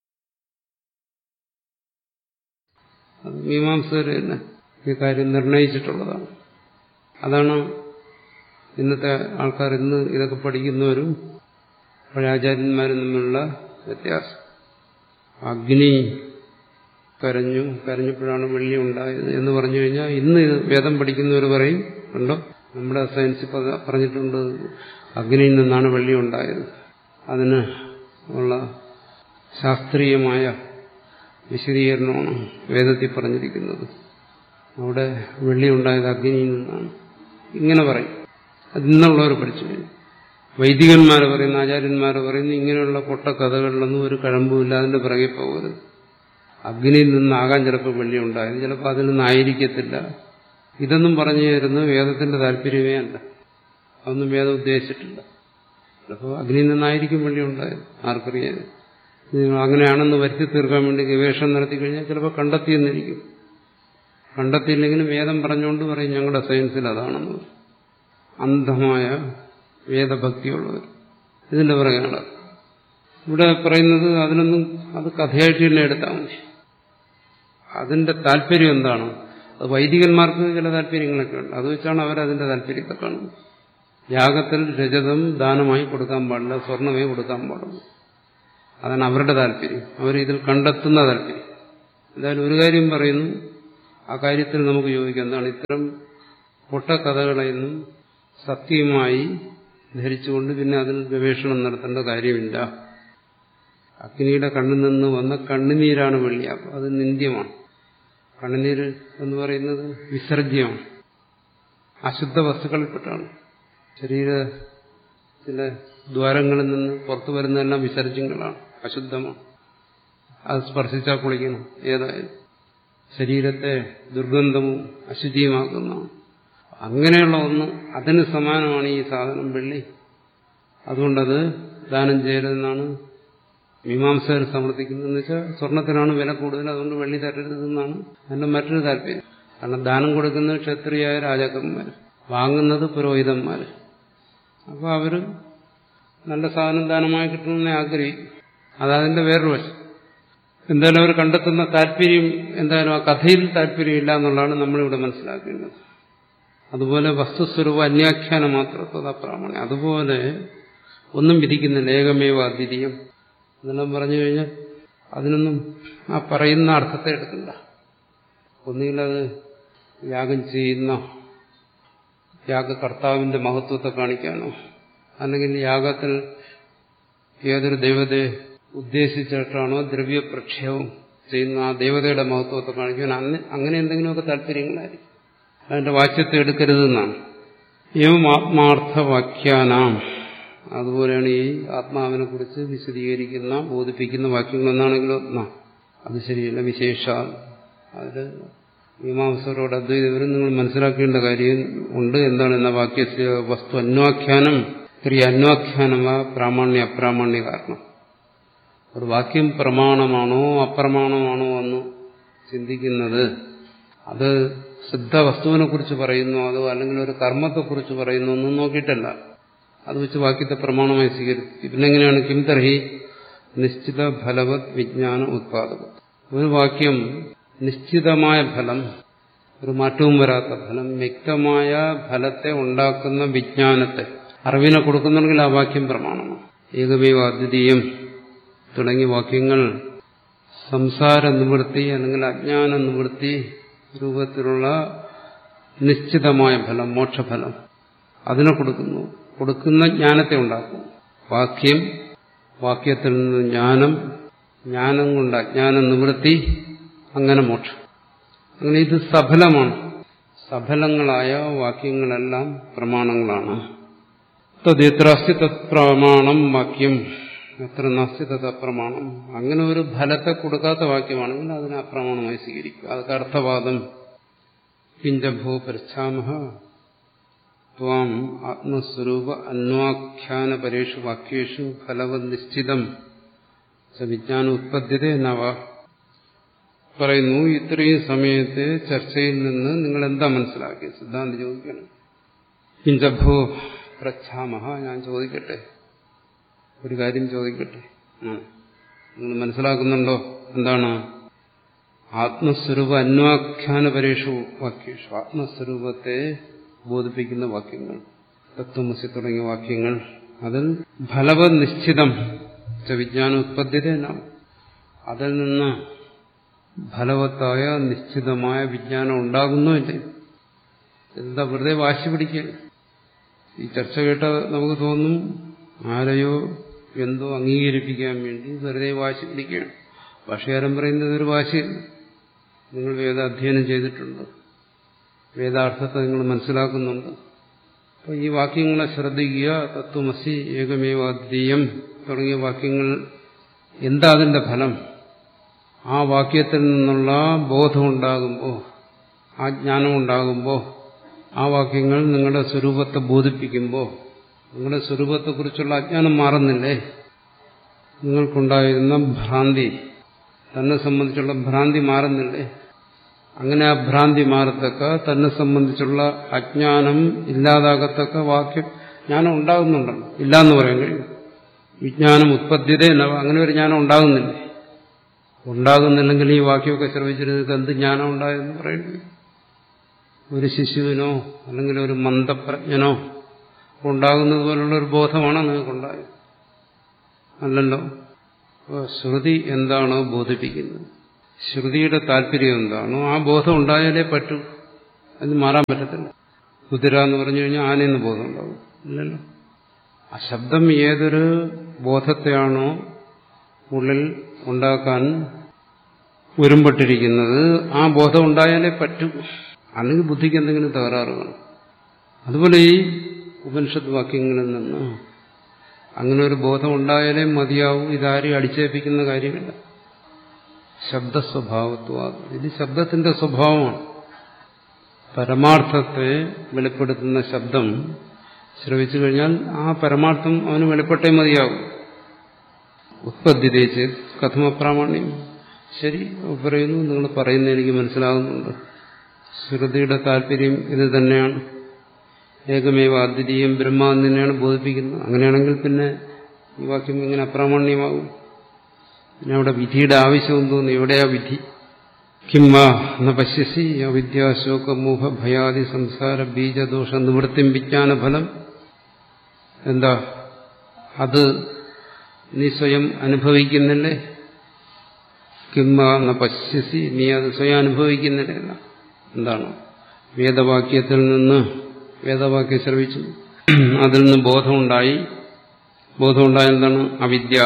അത് മീമാംസകർ തന്നെ ഈ കാര്യം നിർണയിച്ചിട്ടുള്ളതാണ് അതാണ് ഇന്നത്തെ ആൾക്കാർ ഇന്ന് ഇതൊക്കെ പഠിക്കുന്നവരും പഴയ ആചാര്യന്മാരും തമ്മിലുള്ള വ്യത്യാസം അഗ്നി കരഞ്ഞു കരഞ്ഞപ്പോഴാണ് വെള്ളി ഉണ്ടായത് എന്ന് പറഞ്ഞു കഴിഞ്ഞാൽ ഇന്ന് ഇത് വേദം പഠിക്കുന്നവർ പറയും ഉണ്ടോ നമ്മുടെ സയൻസ് പറഞ്ഞിട്ടുണ്ട് അഗ്നിയിൽ നിന്നാണ് വെള്ളി ഉണ്ടായത് അതിന് ഉള്ള ശാസ്ത്രീയമായ വിശദീകരണമാണ് വേദത്തിൽ പറഞ്ഞിരിക്കുന്നത് അവിടെ വെള്ളി ഉണ്ടായത് അഗ്നിയിൽ നിന്നാണ് ഇങ്ങനെ പറയും അത് ഇന്നുള്ളവർ പഠിച്ചു കഴിഞ്ഞു വൈദികന്മാർ പറയുന്ന ആചാര്യന്മാർ പറയുന്ന ഇങ്ങനെയുള്ള പൊട്ട കഥകളിലൊന്നും ഒരു കഴമ്പുമില്ല അതിന്റെ പിറകെ പോകരുത് അഗ്നിയിൽ നിന്നാകാൻ ചിലപ്പോൾ വെള്ളി ഉണ്ടായത് ചിലപ്പോൾ അതിൽ നിന്നായിരിക്കത്തില്ല ഇതൊന്നും പറഞ്ഞു തരുന്നത് വേദത്തിന്റെ താല്പര്യമേ അല്ല അതൊന്നും വേദം ഉദ്ദേശിച്ചിട്ടില്ല ചിലപ്പോൾ അഗ്നിയിൽ നിന്നായിരിക്കും വെള്ളി ഉണ്ടായത് ആർക്കറിയാതെ നിങ്ങൾ അങ്ങനെയാണെന്ന് വരുത്തി തീർക്കാൻ വേണ്ടി ഗവേഷണം നടത്തി കഴിഞ്ഞാൽ ചിലപ്പോൾ കണ്ടെത്തിയെന്നിരിക്കും കണ്ടെത്തിയില്ലെങ്കിലും വേദം പറഞ്ഞുകൊണ്ട് പറയും ഞങ്ങളുടെ സയൻസിൽ അതാണെന്ന് പറയും അന്ധമായ വേദഭക്തിയുള്ളവർ ഇതിന്റെ പുറകെയാണ് ഇവിടെ പറയുന്നത് അതിനൊന്നും അത് കഥയായിട്ട് തന്നെ എടുത്താൽ മതി അതിന്റെ താല്പര്യം എന്താണ് അത് വൈദികന്മാർക്ക് ചില താല്പര്യങ്ങളൊക്കെ ഉണ്ട് അത് വെച്ചാണ് അവരതിന്റെ താല്പര്യത്തെ കാണുന്നത് യാഗത്തിൽ രജതം ദാനമായി കൊടുക്കാൻ പാടില്ല സ്വർണമേ കൊടുക്കാൻ പാടുള്ളൂ അതാണ് അവരുടെ താല്പര്യം അവർ ഇതിൽ കണ്ടെത്തുന്ന താല്പര്യം എന്തായാലും ഒരു കാര്യം പറയുന്നു ആ കാര്യത്തിൽ നമുക്ക് യോജിക്കാം എന്താണ് ഇത്തരം പൊട്ടക്കഥകളെയൊന്നും സത്യമായി ധരിച്ചുകൊണ്ട് പിന്നെ അതിൽ ഗവേഷണം നടത്തേണ്ട കാര്യമില്ല അഗ്നിയുടെ കണ്ണിൽ നിന്ന് വന്ന കണ്ണുനീരാണ് വെള്ളി അപ്പോൾ അത് നിന്ദ്യമാണ് കണ്ണുനീര് എന്ന് പറയുന്നത് വിസർജ്യമാണ് അശുദ്ധ വസ്തുക്കളിൽപ്പെട്ടാണ് ശരീരത്തിലെ ദ്വാരങ്ങളിൽ നിന്ന് പുറത്തു വരുന്നതെല്ലാം വിസർജ്യങ്ങളാണ് അശുദ്ധമാണ് അത് സ്പർശിച്ചാൽ കുളിക്കണം ഏതായാലും ശരീരത്തെ ദുർഗന്ധവും അശുചിയുമാക്കുന്നതാണ് അങ്ങനെയുള്ള ഒന്ന് അതിന് സമാനമാണ് ഈ സാധനം വെള്ളി അതുകൊണ്ടത് ദാനം ചെയ്യരുതെന്നാണ് മീമാംസകർ സമർത്ഥിക്കുന്നതെന്ന് വെച്ചാൽ സ്വർണത്തിനാണ് വില കൂടുതൽ അതുകൊണ്ട് വെള്ളി തരരുതെന്നാണ് അതിന്റെ മറ്റൊരു താല്പര്യം കാരണം ദാനം കൊടുക്കുന്നത് ക്ഷത്രിയായ രാജാക്കന്മാർ വാങ്ങുന്നത് പുരോഹിതന്മാർ അപ്പോൾ അവർ നല്ല സാധനം ദാനമായി കിട്ടണമെന്ന് ആഗ്രഹിക്കും അതതിന്റെ വേറൊരു വശം എന്തായാലും അവർ കണ്ടെത്തുന്ന താല്പര്യം എന്തായാലും ആ കഥയിൽ താല്പര്യമില്ല എന്നുള്ളതാണ് നമ്മളിവിടെ മനസ്സിലാക്കേണ്ടത് അതുപോലെ വസ്തുസ്വരൂപ അന്യാഖ്യാനം മാത്രത്തത് അപ്രാമണ്യം അതുപോലെ ഒന്നും വിധിക്കുന്നില്ല ഏകമേവ അദ്വിതീയം എന്നെല്ലാം പറഞ്ഞു കഴിഞ്ഞാൽ അതിനൊന്നും ആ പറയുന്ന അർത്ഥത്തെ എടുക്കണ്ട ഒന്നുകിൽ അത് യാഗം ചെയ്യുന്ന യാഗകർത്താവിന്റെ മഹത്വത്തെ കാണിക്കാനോ അല്ലെങ്കിൽ യാഗത്തിൽ ഏതൊരു ദൈവതയെ ഉദ്ദേശിച്ചിട്ടാണോ ദ്രവ്യപ്രക്ഷേപം ചെയ്യുന്ന ആ ദേവതയുടെ മഹത്വത്തെ കാണിക്കാൻ അന്ന് അങ്ങനെ എന്തെങ്കിലുമൊക്കെ താല്പര്യങ്ങളായിരിക്കും അതിന്റെ വാക്യത്തെ എടുക്കരുതെന്നാണ് ഏവം ആത്മാർത്ഥവാക്യാനാം അതുപോലെയാണ് ഈ ആത്മാവിനെ കുറിച്ച് വിശദീകരിക്കുന്ന ബോധിപ്പിക്കുന്ന വാക്യങ്ങൾ എന്നാണെങ്കിലും എന്നാ അത് ശരിയല്ല വിശേഷ അതിൽ മീമാംസകരോട് അദ്വൈതവരും നിങ്ങൾ മനസ്സിലാക്കേണ്ട കാര്യം ഉണ്ട് എന്താണ് എന്ന വാക്യ വസ്തു അന്വാഖ്യാനം ക്രിയ അന്വാഖ്യാനം ആ പ്രാമാണ്യ അപ്രാമാണ്യ കാരണം ഒരു വാക്യം പ്രമാണമാണോ അപ്രമാണമാണോ എന്ന് ചിന്തിക്കുന്നത് അത് സിദ്ധ വസ്തുവിനെ കുറിച്ച് പറയുന്നു അതോ അല്ലെങ്കിൽ ഒരു കർമ്മത്തെക്കുറിച്ച് പറയുന്നു ഒന്നും നോക്കിയിട്ടല്ല അത് വെച്ച് വാക്യത്തെ പ്രമാണമായി സ്വീകരിച്ചു പിന്നെങ്ങനെയാണ് കിം തർഹി നിശ്ചിത ഫലവത് വിജ്ഞാന ഉത്പാദകം ഒരു വാക്യം നിശ്ചിതമായ ഫലം ഒരു മാറ്റവും വരാത്ത ഫലം വ്യക്തമായ ഫലത്തെ ഉണ്ടാക്കുന്ന വിജ്ഞാനത്തെ അറിവിനെ കൊടുക്കുന്നുണ്ടെങ്കിൽ ആ വാക്യം പ്രമാണമാണ് ഏകമേവ അദ്വിതീയം തുടങ്ങിയ വാക്യങ്ങൾ സംസാര നിവൃത്തി അല്ലെങ്കിൽ അജ്ഞാന നിവൃത്തി രൂപത്തിലുള്ള നിശ്ചിതമായ ഫലം മോക്ഷഫലം അതിനെ കൊടുക്കുന്നു കൊടുക്കുന്ന ജ്ഞാനത്തെ ഉണ്ടാക്കും വാക്യം വാക്യത്തിൽ നിന്ന് ജ്ഞാനം ജ്ഞാനം കൊണ്ട് അജ്ഞാന നിവൃത്തി അങ്ങനെ മോക്ഷം അങ്ങനെ ഇത് സഫലമാണ് സഫലങ്ങളായ വാക്യങ്ങളെല്ലാം പ്രമാണങ്ങളാണ് തദ്യത്രാസ്തി തത്പ്രമാണം വാക്യം എത്ര നാസ്തി തത് അപ്രമാണം അങ്ങനെ ഒരു ഫലത്തെ കൊടുക്കാത്ത വാക്യമാണെങ്കിൽ അതിനെ അപ്രമാണമായി സ്വീകരിക്കുക അതൊക്കെ അർത്ഥവാദം കിഞ്ചഭൂ പൃച്ഛാമഹ ത്വാം ആത്മസ്വരൂപ അന്വാഖ്യാന പരേഷു വാക്യേഷു ഫലവത് നിശ്ചിതം വിജ്ഞാന ഉത്പദ്ധ്യത നവ പറയുന്നു ഇത്രയും സമയത്തെ ചർച്ചയിൽ നിന്ന് നിങ്ങൾ എന്താ മനസ്സിലാക്കിയത് സിദ്ധാന്തി ചോദിക്കണം കിഞ്ചഭൂ പ്രച്ഛാമഹ ഞാൻ ചോദിക്കട്ടെ ഒരു കാര്യം ചോദിക്കട്ടെ നിങ്ങൾ മനസ്സിലാക്കുന്നുണ്ടോ എന്താണ് ആത്മസ്വരൂപ അന്വാഖ്യാന പരേഷു വാക്യേഷു ആത്മസ്വരൂപത്തെ ബോധിപ്പിക്കുന്ന വാക്യങ്ങൾ തത്വമസി തുടങ്ങിയ വാക്യങ്ങൾ അതിൽ ഫലവത് നിശ്ചിതം വിജ്ഞാന ഉത്പദ്ധ്യത അതിൽ നിന്ന് ഫലവത്തായ നിശ്ചിതമായ വിജ്ഞാനം ഉണ്ടാകുന്നുമില്ലേ എന്താ വെറുതെ വാശി പിടിക്കുക ഈ ചർച്ച കേട്ട നമുക്ക് തോന്നും ആരെയോ എന്തോ അംഗീകരിപ്പിക്കാൻ വേണ്ടി വെറുതെ വാശി പിടിക്കുകയാണ് ഭാഷകാരൻ പറയുന്നത് ഒരു വാശി നിങ്ങൾ വേദാധ്യയനം ചെയ്തിട്ടുണ്ട് വേദാർത്ഥത്തെ നിങ്ങൾ മനസ്സിലാക്കുന്നുണ്ട് അപ്പോൾ ഈ വാക്യങ്ങളെ ശ്രദ്ധിക്കുക തത്വമസി ഏകമേവാദ്വീയം തുടങ്ങിയ വാക്യങ്ങൾ എന്താ അതിന്റെ ഫലം ആ വാക്യത്തിൽ നിന്നുള്ള ബോധമുണ്ടാകുമ്പോൾ ആ ജ്ഞാനം ഉണ്ടാകുമ്പോൾ ആ വാക്യങ്ങൾ നിങ്ങളുടെ സ്വരൂപത്തെ ബോധിപ്പിക്കുമ്പോൾ നിങ്ങളുടെ സ്വരൂപത്തെക്കുറിച്ചുള്ള അജ്ഞാനം മാറുന്നില്ലേ നിങ്ങൾക്കുണ്ടായിരുന്ന ഭ്രാന്തി തന്നെ സംബന്ധിച്ചുള്ള ഭ്രാന്തി മാറുന്നില്ലേ അങ്ങനെ ആ ഭ്രാന്തി മാറത്തക്ക തന്നെ സംബന്ധിച്ചുള്ള അജ്ഞാനം ഇല്ലാതാകത്തക്ക വാക്യം ജ്ഞാനം ഉണ്ടാകുന്നുണ്ടല്ലോ ഇല്ലാന്ന് പറയാൻ കഴിയും വിജ്ഞാനം ഉത്പദ്ധ്യത അങ്ങനെ ഒരു ജ്ഞാനം ഉണ്ടാകുന്നില്ലേ ഉണ്ടാകുന്നില്ലെങ്കിൽ ഈ വാക്യമൊക്കെ ശ്രമിച്ചിരുന്നത് എന്ത് ജ്ഞാനം ഉണ്ടായെന്ന് പറയുന്നത് ഒരു ശിശുവിനോ അല്ലെങ്കിൽ ഒരു മന്ദപ്രജ്ഞനോ ഉണ്ടാകുന്നത് പോലുള്ള ഒരു ബോധമാണോ നിങ്ങൾക്കുണ്ടായത് അല്ലല്ലോ ശ്രുതി എന്താണോ ബോധിപ്പിക്കുന്നത് ശ്രുതിയുടെ താല്പര്യം എന്താണോ ആ ബോധം ഉണ്ടായാലേ പറ്റൂ അതിന് മാറാൻ പറ്റത്തില്ല കുതിര എന്ന് പറഞ്ഞു കഴിഞ്ഞാൽ ആനയെന്ന് ബോധം ഉണ്ടാവും ഇല്ലല്ലോ ആ ശബ്ദം ഏതൊരു ബോധത്തെയാണോ ഉള്ളിൽ ഉണ്ടാക്കാൻ ഒരുമ്പെട്ടിരിക്കുന്നത് ആ ബോധം ഉണ്ടായാലേ പറ്റൂ അല്ലെങ്കിൽ ബുദ്ധിക്ക് എന്തെങ്കിലും തകരാറ് കാണും അതുപോലെ ഈ ഉപനിഷത്ത് വാക്യങ്ങളിൽ നിന്ന് അങ്ങനെ ഒരു ബോധം ഉണ്ടായാലേ മതിയാവും ഇതാരും അടിച്ചേൽപ്പിക്കുന്ന കാര്യമില്ല ശബ്ദസ്വഭാവത്വ ഇത് ശബ്ദത്തിന്റെ സ്വഭാവമാണ് പരമാർത്ഥത്തെ വെളിപ്പെടുത്തുന്ന ശബ്ദം ശ്രവിച്ചു കഴിഞ്ഞാൽ ആ പരമാർത്ഥം അവന് വെളിപ്പെട്ടേ മതിയാവും ഉത്പത്തിതേച്ച് കഥമപ്രാമാണ്യം ശരി പറയുന്നു നിങ്ങൾ പറയുന്ന എനിക്ക് മനസ്സിലാകുന്നുണ്ട് ശ്രുതിയുടെ താല്പര്യം ഇത് തന്നെയാണ് ഏകമേവ അദ്വിതീയം ബ്രഹ്മ എന്ന് തന്നെയാണ് ബോധിപ്പിക്കുന്നത് അങ്ങനെയാണെങ്കിൽ പിന്നെ ഈ വാക്യം എങ്ങനെ അപ്രാമാണ്യമാകും പിന്നെ അവിടെ വിധിയുടെ ആവശ്യം തോന്നുന്നു എവിടെയാ വിധി കിംവ എന്ന പശ്യസി അവിദ്യാശോകമോഹ ഭയാദി സംസാര ബീജദോഷ നിവൃത്തിം വിജ്ഞാന ഫലം എന്താ അത് നീ സ്വയം അനുഭവിക്കുന്നില്ലേ കിംവ എന്ന പശ്യസി നീ അത് സ്വയം അനുഭവിക്കുന്നില്ല എന്താണ് വേദവാക്യത്തിൽ നിന്ന് വേദവാക്യം ശ്രവിച്ചു അതിൽ നിന്ന് ബോധമുണ്ടായി ബോധമുണ്ടായ എന്താണ് അവിദ്യ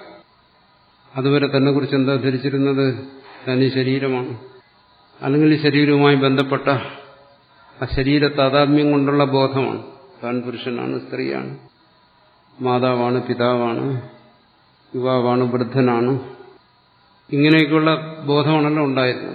അതുവരെ തന്നെ കുറിച്ച് എന്താ ധരിച്ചിരുന്നത് തനി ശരീരമാണ് അല്ലെങ്കിൽ ഈ ശരീരവുമായി ബന്ധപ്പെട്ട ആ ശരീര താതാത്മ്യം കൊണ്ടുള്ള ബോധമാണ് താൻ പുരുഷനാണ് സ്ത്രീയാണ് മാതാവാണ് പിതാവാണ് യുവാവാണ് വൃദ്ധനാണ് ഇങ്ങനെയൊക്കെയുള്ള ബോധമാണല്ലോ ഉണ്ടായിരുന്നത്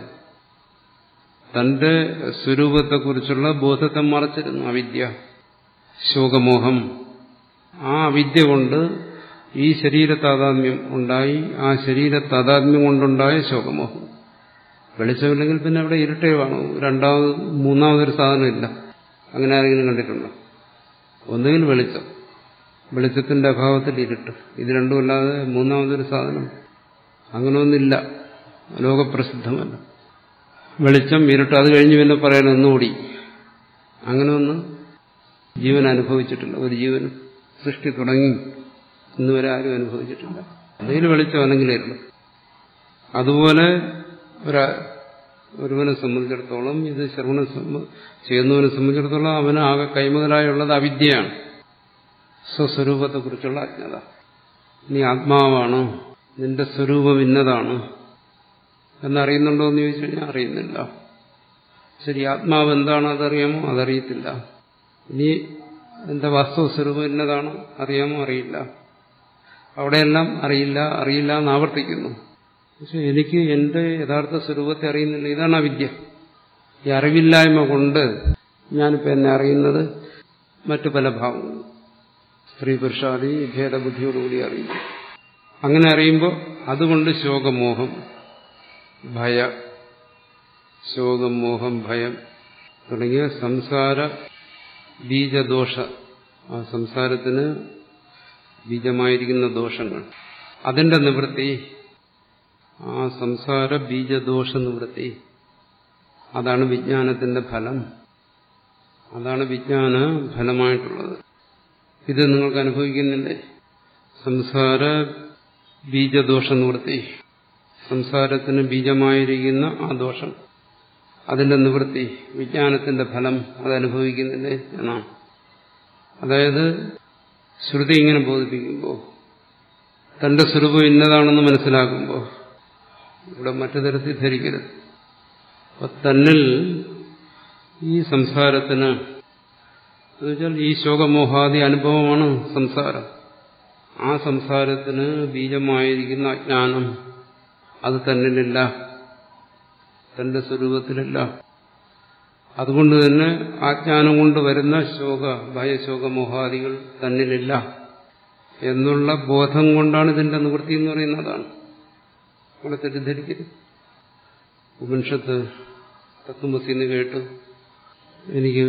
തന്റെ സ്വരൂപത്തെക്കുറിച്ചുള്ള ബോധത്തെ മറച്ചിരുന്നു അവിദ്യ ശോകമോഹം ആ അവിദ്യ കൊണ്ട് ഈ ശരീര താതാത്മ്യം ഉണ്ടായി ആ ശരീര താതാത്മ്യം കൊണ്ടുണ്ടായ ശോകമോഹം വെളിച്ചമില്ലെങ്കിൽ പിന്നെ അവിടെ ഇരുട്ടേ വേണം രണ്ടാമത് മൂന്നാമതൊരു സാധനമില്ല അങ്ങനെ ആരെങ്കിലും കണ്ടിട്ടുണ്ടോ ഒന്നുകിൽ വെളിച്ചം വെളിച്ചത്തിന്റെ അഭാവത്തിൽ ഇരുട്ട് ഇത് രണ്ടുമല്ലാതെ മൂന്നാമതൊരു സാധനം അങ്ങനെ ഒന്നില്ല ലോകപ്രസിദ്ധമല്ല വെളിച്ചം ഇരുട്ട് അത് കഴിഞ്ഞ് പിന്നെ പറയാൻ ഒന്നുകൂടി അങ്ങനെ ഒന്നും ജീവൻ അനുഭവിച്ചിട്ടില്ല ഒരു ജീവനും സൃഷ്ടി തുടങ്ങി ഇന്നുവരെ ആരും അനുഭവിച്ചിട്ടില്ല എന്തെങ്കിലും വെളിച്ചം അല്ലെങ്കിൽ ഇരുള് അതുപോലെ ഒരു ഒരുവനെ സംബന്ധിച്ചിടത്തോളം ഇത് ശ്രവണം ചെയ്യുന്നവനെ സംബന്ധിച്ചിടത്തോളം അവന് ആകെ കൈമുതലായുള്ളത് അവിദ്യയാണ് സ്വസ്വരൂപത്തെക്കുറിച്ചുള്ള അജ്ഞത നീ ആത്മാവാണ് നിന്റെ സ്വരൂപം ഇന്നതാണ് എന്നറിയുന്നുണ്ടോ എന്ന് ചോദിച്ചു കഴിഞ്ഞാൽ അറിയുന്നില്ല ശരി ആത്മാവ് എന്താണ് അതറിയാമോ അതറിയത്തില്ല ഇനി എന്റെ വാസ്തവസ്വരൂപം ഇന്നതാണ് അറിയാമോ അറിയില്ല അവിടെയെല്ലാം അറിയില്ല അറിയില്ല എന്ന് ആവർത്തിക്കുന്നു പക്ഷെ എനിക്ക് എന്റെ യഥാർത്ഥ സ്വരൂപത്തെ അറിയുന്നില്ല ഇതാണ് അവിദ്യ ഈ അറിവില്ലായ്മ കൊണ്ട് ഞാനിപ്പോൾ എന്നെ അറിയുന്നത് മറ്റു പല ഭാവങ്ങളും സ്ത്രീ പുരുഷാദി ഭേദബുദ്ധിയോടുകൂടി അറിയുന്നു അങ്ങനെ അറിയുമ്പോൾ അതുകൊണ്ട് ശോകമോഹം ഭയ ശോകം മോഹം ഭയം തുടങ്ങിയ സംസാര ബീജദോഷ ആ സംസാരത്തിന് ബീജമായിരിക്കുന്ന ദോഷങ്ങൾ അതിന്റെ നിവൃത്തി ആ സംസാര ബീജദോഷ നിവൃത്തി അതാണ് വിജ്ഞാനത്തിന്റെ ഫലം അതാണ് വിജ്ഞാന ഫലമായിട്ടുള്ളത് ഇത് നിങ്ങൾക്ക് അനുഭവിക്കുന്നില്ലേ സംസാര ബീജദോഷ നിവൃത്തി സംസാരത്തിന് ബീജമായിരിക്കുന്ന ആ ദോഷം അതിന്റെ നിവൃത്തി വിജ്ഞാനത്തിന്റെ ഫലം അതനുഭവിക്കുന്നില്ലേ എന്നാണ് അതായത് ശ്രുതി ഇങ്ങനെ ബോധിപ്പിക്കുമ്പോൾ തന്റെ സ്വരൂപം ഇന്നതാണെന്ന് മനസ്സിലാക്കുമ്പോൾ ഇവിടെ മറ്റു തരത്തിൽ ധരിക്കരുത് അപ്പൊ തന്നിൽ ഈ സംസാരത്തിന് എന്നുവെച്ചാൽ ഈ ശോകമോഹാദി അനുഭവമാണ് സംസാരം ആ സംസാരത്തിന് ബീജമായിരിക്കുന്ന അജ്ഞാനം അത് തന്നിലില്ല തന്റെ സ്വരൂപത്തിലില്ല അതുകൊണ്ട് തന്നെ ആജ്ഞാനം കൊണ്ട് വരുന്ന ശോക ഭയശോകമോഹാദികൾ തന്നിലില്ല എന്നുള്ള ബോധം കൊണ്ടാണ് ഇതിന്റെ നിവൃത്തി എന്ന് പറയുന്നതാണ് അവിടെ തെറ്റിദ്ധരിക്കരുത് ഉപനിഷത്ത് തത്വമസിന്ന് കേട്ടു എനിക്ക്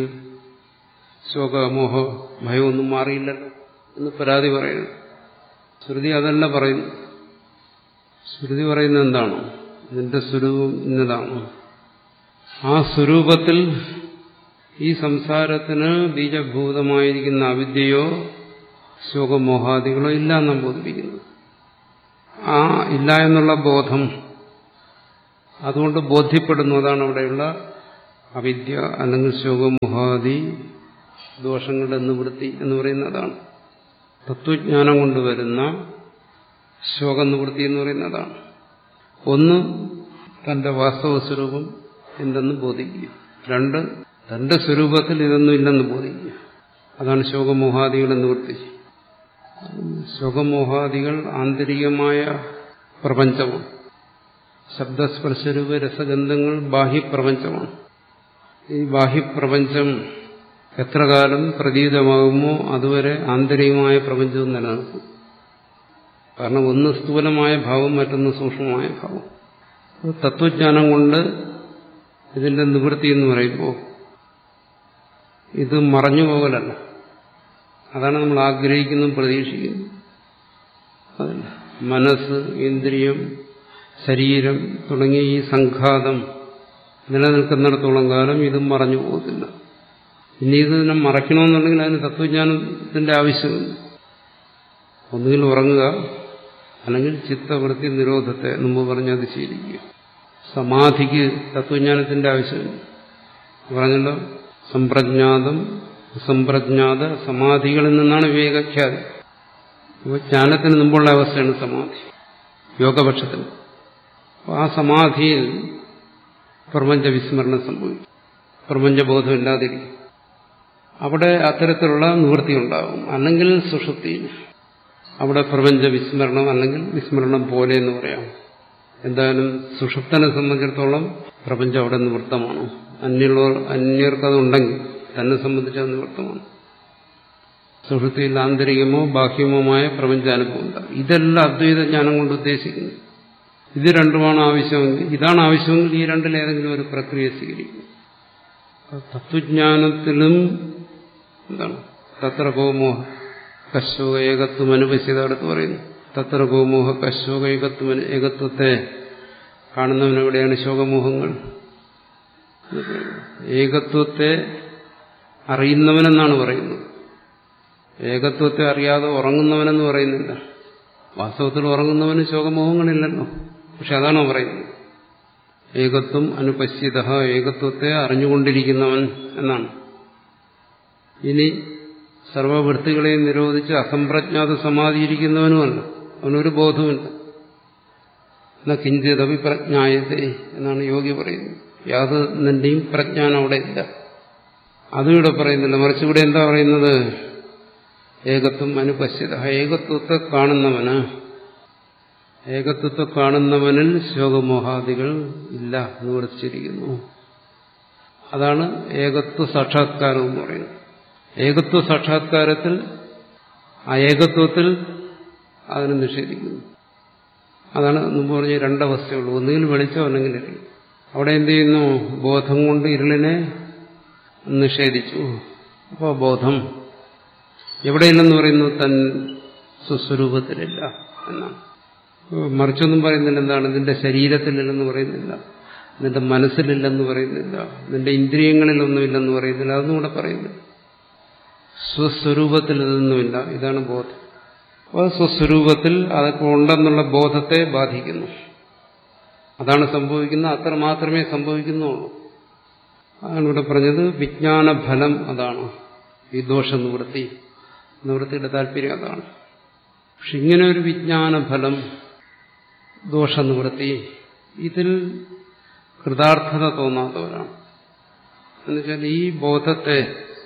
ശോകമോഹ ഭയമൊന്നും മാറിയില്ലല്ലോ എന്ന് പരാതി പറയുന്നു ശ്രുതി അതല്ല പറയുന്നു ശ്രുതി പറയുന്നത് എന്താണ് നിന്റെ സ്വരൂപം ഇന്നതാണ് ആ സ്വരൂപത്തിൽ ഈ സംസാരത്തിന് ബീജഭൂതമായിരിക്കുന്ന അവിദ്യയോ ശോകമോഹാദികളോ ഇല്ല എന്നാണ് ബോധിപ്പിക്കുന്നത് ആ ഇല്ല എന്നുള്ള ബോധം അതുകൊണ്ട് ബോധ്യപ്പെടുന്നു അതാണ് അവിടെയുള്ള അവിദ്യ അല്ലെങ്കിൽ ശോകമുഹാദി ദോഷങ്ങളുടെ നിവൃത്തി എന്ന് പറയുന്നതാണ് തത്വജ്ഞാനം കൊണ്ട് വരുന്ന ശോകനിവൃത്തി എന്ന് പറയുന്നതാണ് ഒന്ന് തന്റെ വാസ്തവ സ്വരൂപം എന്തെന്ന് ബോധിക്കുക രണ്ട് തന്റെ സ്വരൂപത്തിൽ ഇതൊന്നും ഇല്ലെന്ന് ബോധിക്കുക അതാണ് ശോകമോഹാദികളുടെ നിവൃത്തി ശോകമോഹാദികൾ ആന്തരികമായ പ്രപഞ്ചമാണ് ശബ്ദസ്പർശരൂപ രസഗന്ധങ്ങൾ ബാഹ്യപ്രപഞ്ചമാണ് ഈ ബാഹ്യപ്രപഞ്ചം എത്ര കാലം പ്രതീതമാകുമോ അതുവരെ ആന്തരികമായ പ്രപഞ്ചവും നിലനിൽക്കും കാരണം ഒന്ന് സ്ഥൂലമായ ഭാവം മറ്റൊന്ന് സൂക്ഷ്മമായ ഭാവം തത്വജ്ഞാനം കൊണ്ട് ഇതിന്റെ നിവൃത്തി എന്ന് പറയുമ്പോൾ ഇത് മറഞ്ഞു പോകലല്ല അതാണ് നമ്മൾ ആഗ്രഹിക്കുന്നതും പ്രതീക്ഷിക്കുന്നതും അതല്ല മനസ്സ് ഇന്ദ്രിയം ശരീരം തുടങ്ങിയ ഈ സംഘാതം നിലനിൽക്കുന്നിടത്തോളം കാലം ഇതും മറഞ്ഞു പോകത്തില്ല ഇനി ഇതിനെ മറയ്ക്കണമെന്നുണ്ടെങ്കിൽ അതിന് തത്വജ്ഞാനത്തിന്റെ ആവശ്യമില്ല ഒന്നുകിൽ ഉറങ്ങുക അല്ലെങ്കിൽ ചിത്തവൃത്തി നിരോധത്തെ മുമ്പ് പറഞ്ഞത് ശീലിക്കുക സമാധിക്ക് തത്വജ്ഞാനത്തിന്റെ ആവശ്യമില്ല പറഞ്ഞല്ലോ സമ്പ്രജ്ഞാതം സമ്പ്രജ്ഞാത സമാധികളിൽ നിന്നാണ് വിവേകഖ്യാതി അപ്പോൾ ജ്ഞാനത്തിന് മുമ്പുള്ള അവസ്ഥയാണ് സമാധി യോഗപക്ഷത്തിൽ അപ്പോൾ ആ സമാധിയിൽ പ്രപഞ്ച വിസ്മരണം സംഭവിക്കും പ്രപഞ്ചബോധം ഇല്ലാതിരിക്കും അവിടെ അത്തരത്തിലുള്ള നിവൃത്തി ഉണ്ടാകും അല്ലെങ്കിൽ സുഷുപ്തിയിൽ അവിടെ പ്രപഞ്ച വിസ്മരണം അല്ലെങ്കിൽ വിസ്മരണം പോലെ എന്ന് പറയാം എന്തായാലും സുഷുപ്തനെ സംബന്ധിച്ചിടത്തോളം പ്രപഞ്ചം അവിടെ നിവൃത്തമാണ് അന്യമുള്ളവർ അന്യർക്കതുണ്ടെങ്കിൽ തന്നെ സംബന്ധിച്ച് അത് നിവൃത്തമാണ് സുഷുപ്തിയിൽ ആന്തരികമോ ബാഹ്യമോമായ പ്രപഞ്ചാനുഭവം ഉണ്ടാകും ഇതെല്ലാം അദ്വൈത ജ്ഞാനം കൊണ്ട് ഉദ്ദേശിക്കുന്നു ഇത് രണ്ടുമാണ് ആവശ്യമെങ്കിൽ ഇതാണ് ആവശ്യമെങ്കിൽ ഈ രണ്ടിലേതെങ്കിലും ഒരു പ്രക്രിയ സ്വീകരിക്കും തത്വജ്ഞാനത്തിലും എന്താണ് തത്ര ഗോമോഹ കശോക ഏകത്വം അനുപശ്യത അടുത്ത് പറയുന്നു തത്ര ഗോമോഹ കശോക ഏകത്വം ഏകത്വത്തെ കാണുന്നവനെവിടെയാണ് ശോകമോഹങ്ങൾ ഏകത്വത്തെ അറിയുന്നവനെന്നാണ് പറയുന്നത് ഏകത്വത്തെ അറിയാതെ ഉറങ്ങുന്നവനെന്ന് പറയുന്നില്ല വാസ്തവത്തിൽ ഉറങ്ങുന്നവന് ശോകമോഹങ്ങളില്ലല്ലോ പക്ഷെ അതാണോ പറയുന്നത് ഏകത്വം അനുപശ്യത ഏകത്വത്തെ അറിഞ്ഞുകൊണ്ടിരിക്കുന്നവൻ എന്നാണ് ഇനി സർവവൃത്തികളെയും നിരോധിച്ച് അസംപ്രജ്ഞാത സമാധിയിരിക്കുന്നവനുമല്ല അവനൊരു ബോധവുമില്ല എന്ന കിഞ്ചിത് അഭിപ്രജ്ഞായത്തെ എന്നാണ് യോഗി പറയുന്നത് യാതൊന്നിന്റെയും പ്രജ്ഞാനം അവിടെ ഇല്ല അതും ഇവിടെ പറയുന്നില്ല മറിച്ച് ഇവിടെ എന്താ പറയുന്നത് ഏകത്വം അനുപശ്യത ഏകത്വത്തെ കാണുന്നവന് ഏകത്വത്തെ കാണുന്നവനിൽ ശോകമോഹാദികൾ ഇല്ല എന്ന് വിളിച്ചിരിക്കുന്നു അതാണ് ഏകത്വ സാക്ഷാത്കാരം എന്ന് പറയുന്നത് ഏകത്വ സാക്ഷാത്കാരത്തിൽ ആ ഏകത്വത്തിൽ അതിനെ നിഷേധിക്കുന്നു അതാണ് മുമ്പ് പറഞ്ഞ രണ്ടവസ്ഥയുള്ളൂ ഒന്നുകിൽ വെളിച്ചം അല്ലെങ്കിൽ ഇരുൾ അവിടെ എന്ത് ചെയ്യുന്നു ബോധം കൊണ്ട് ഇരുളിനെ നിഷേധിച്ചു അപ്പോൾ ബോധം എവിടെയില്ലെന്ന് പറയുന്നു തൻ സ്വസ്വരൂപത്തിലില്ല എന്നാണ് മറിച്ചൊന്നും പറയുന്നില്ല എന്താണ് നിന്റെ ശരീരത്തിലില്ലെന്ന് പറയുന്നില്ല നിന്റെ മനസ്സിലില്ലെന്ന് പറയുന്നില്ല നിന്റെ ഇന്ദ്രിയങ്ങളിലൊന്നുമില്ലെന്ന് പറയുന്നില്ല അതൊന്നും കൂടെ പറയുന്നില്ല സ്വസ്വരൂപത്തിൽ ഇതൊന്നുമില്ല ഇതാണ് ബോധം അപ്പോൾ സ്വസ്വരൂപത്തിൽ അതൊക്കെ ഉണ്ടെന്നുള്ള ബോധത്തെ ബാധിക്കുന്നു അതാണ് സംഭവിക്കുന്നത് അത്ര മാത്രമേ സംഭവിക്കുന്നുള്ളൂ അതാണ് ഇവിടെ പറഞ്ഞത് വിജ്ഞാനഫലം അതാണ് ഈ ദോഷ നിവൃത്തി നിവൃത്തിയുടെ താല്പര്യം അതാണ് പക്ഷെ ഇങ്ങനെ ഒരു വിജ്ഞാനഫലം ദോഷനിവൃത്തി ഇതിൽ കൃതാർത്ഥത തോന്നാത്തവരാണ് എന്നുവെച്ചാൽ ഈ ബോധത്തെ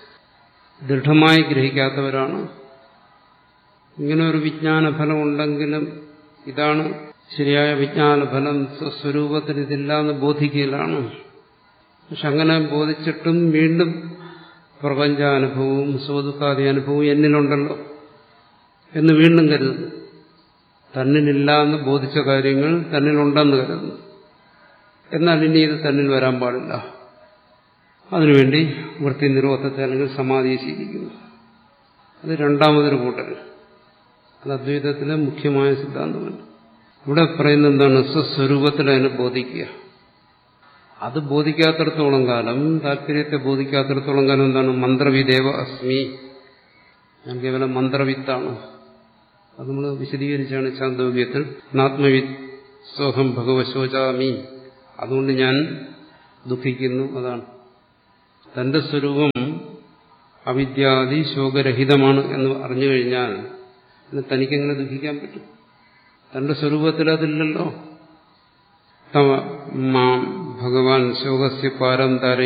ദൃഢമായി ഗ്രഹിക്കാത്തവരാണ് ഇങ്ങനെ ഒരു വിജ്ഞാനഫലം ഉണ്ടെങ്കിലും ഇതാണ് ശരിയായ വിജ്ഞാനഫലം സ്വസ്വരൂപത്തിൽ ഇതില്ല എന്ന് ബോധിക്കലാണ് പക്ഷെ അങ്ങനെ ബോധിച്ചിട്ടും വീണ്ടും പ്രപഞ്ചാനുഭവവും സുഖദുഃഖാദി അനുഭവവും എന്നിലുണ്ടല്ലോ എന്ന് വീണ്ടും കരുതുന്നു തന്നിലില്ല എന്ന് ബോധിച്ച കാര്യങ്ങൾ തന്നിലുണ്ടെന്ന് കരുതുന്നു എന്നാൽ ഇനി ഇത് തന്നിൽ വരാൻ പാടില്ല അതിനുവേണ്ടി വൃത്തി നിരോധത്തെ അല്ലെങ്കിൽ സമാധിയെ ശീലിക്കുന്നു അത് രണ്ടാമതൊരു കൂട്ടർ അത് അദ്വൈതത്തിലെ മുഖ്യമായ സിദ്ധാന്തമല്ല ഇവിടെ പറയുന്നത് എന്താണ് സ്വസ്വരൂപത്തിൽ അതിനെ ബോധിക്കുക അത് ബോധിക്കാത്തിടത്തോളം കാലം താല്പര്യത്തെ ബോധിക്കാത്തിടത്തോളം കാലം എന്താണ് മന്ത്രവിദേവ അസ്മി ഞാൻ കേവലം മന്ത്രവിത്താണ് അത് നമ്മൾ വിശദീകരിച്ചാണ് ചാന്തോഗ്യത്തിൽ നാത്മവിത് സോഹം ഭഗവശോചാമി അതുകൊണ്ട് ഞാൻ ദുഃഖിക്കുന്നു അതാണ് തന്റെ സ്വരൂപം അവിദ്യാദി ശോകരഹിതമാണ് എന്ന് അറിഞ്ഞു കഴിഞ്ഞാൽ പിന്നെ തനിക്കെങ്ങനെ ദുഃഖിക്കാൻ പറ്റും തന്റെ സ്വരൂപത്തിൽ അതില്ലല്ലോ തവ മാം ഭഗവാൻ ശോകസ്യ പാരം താരേ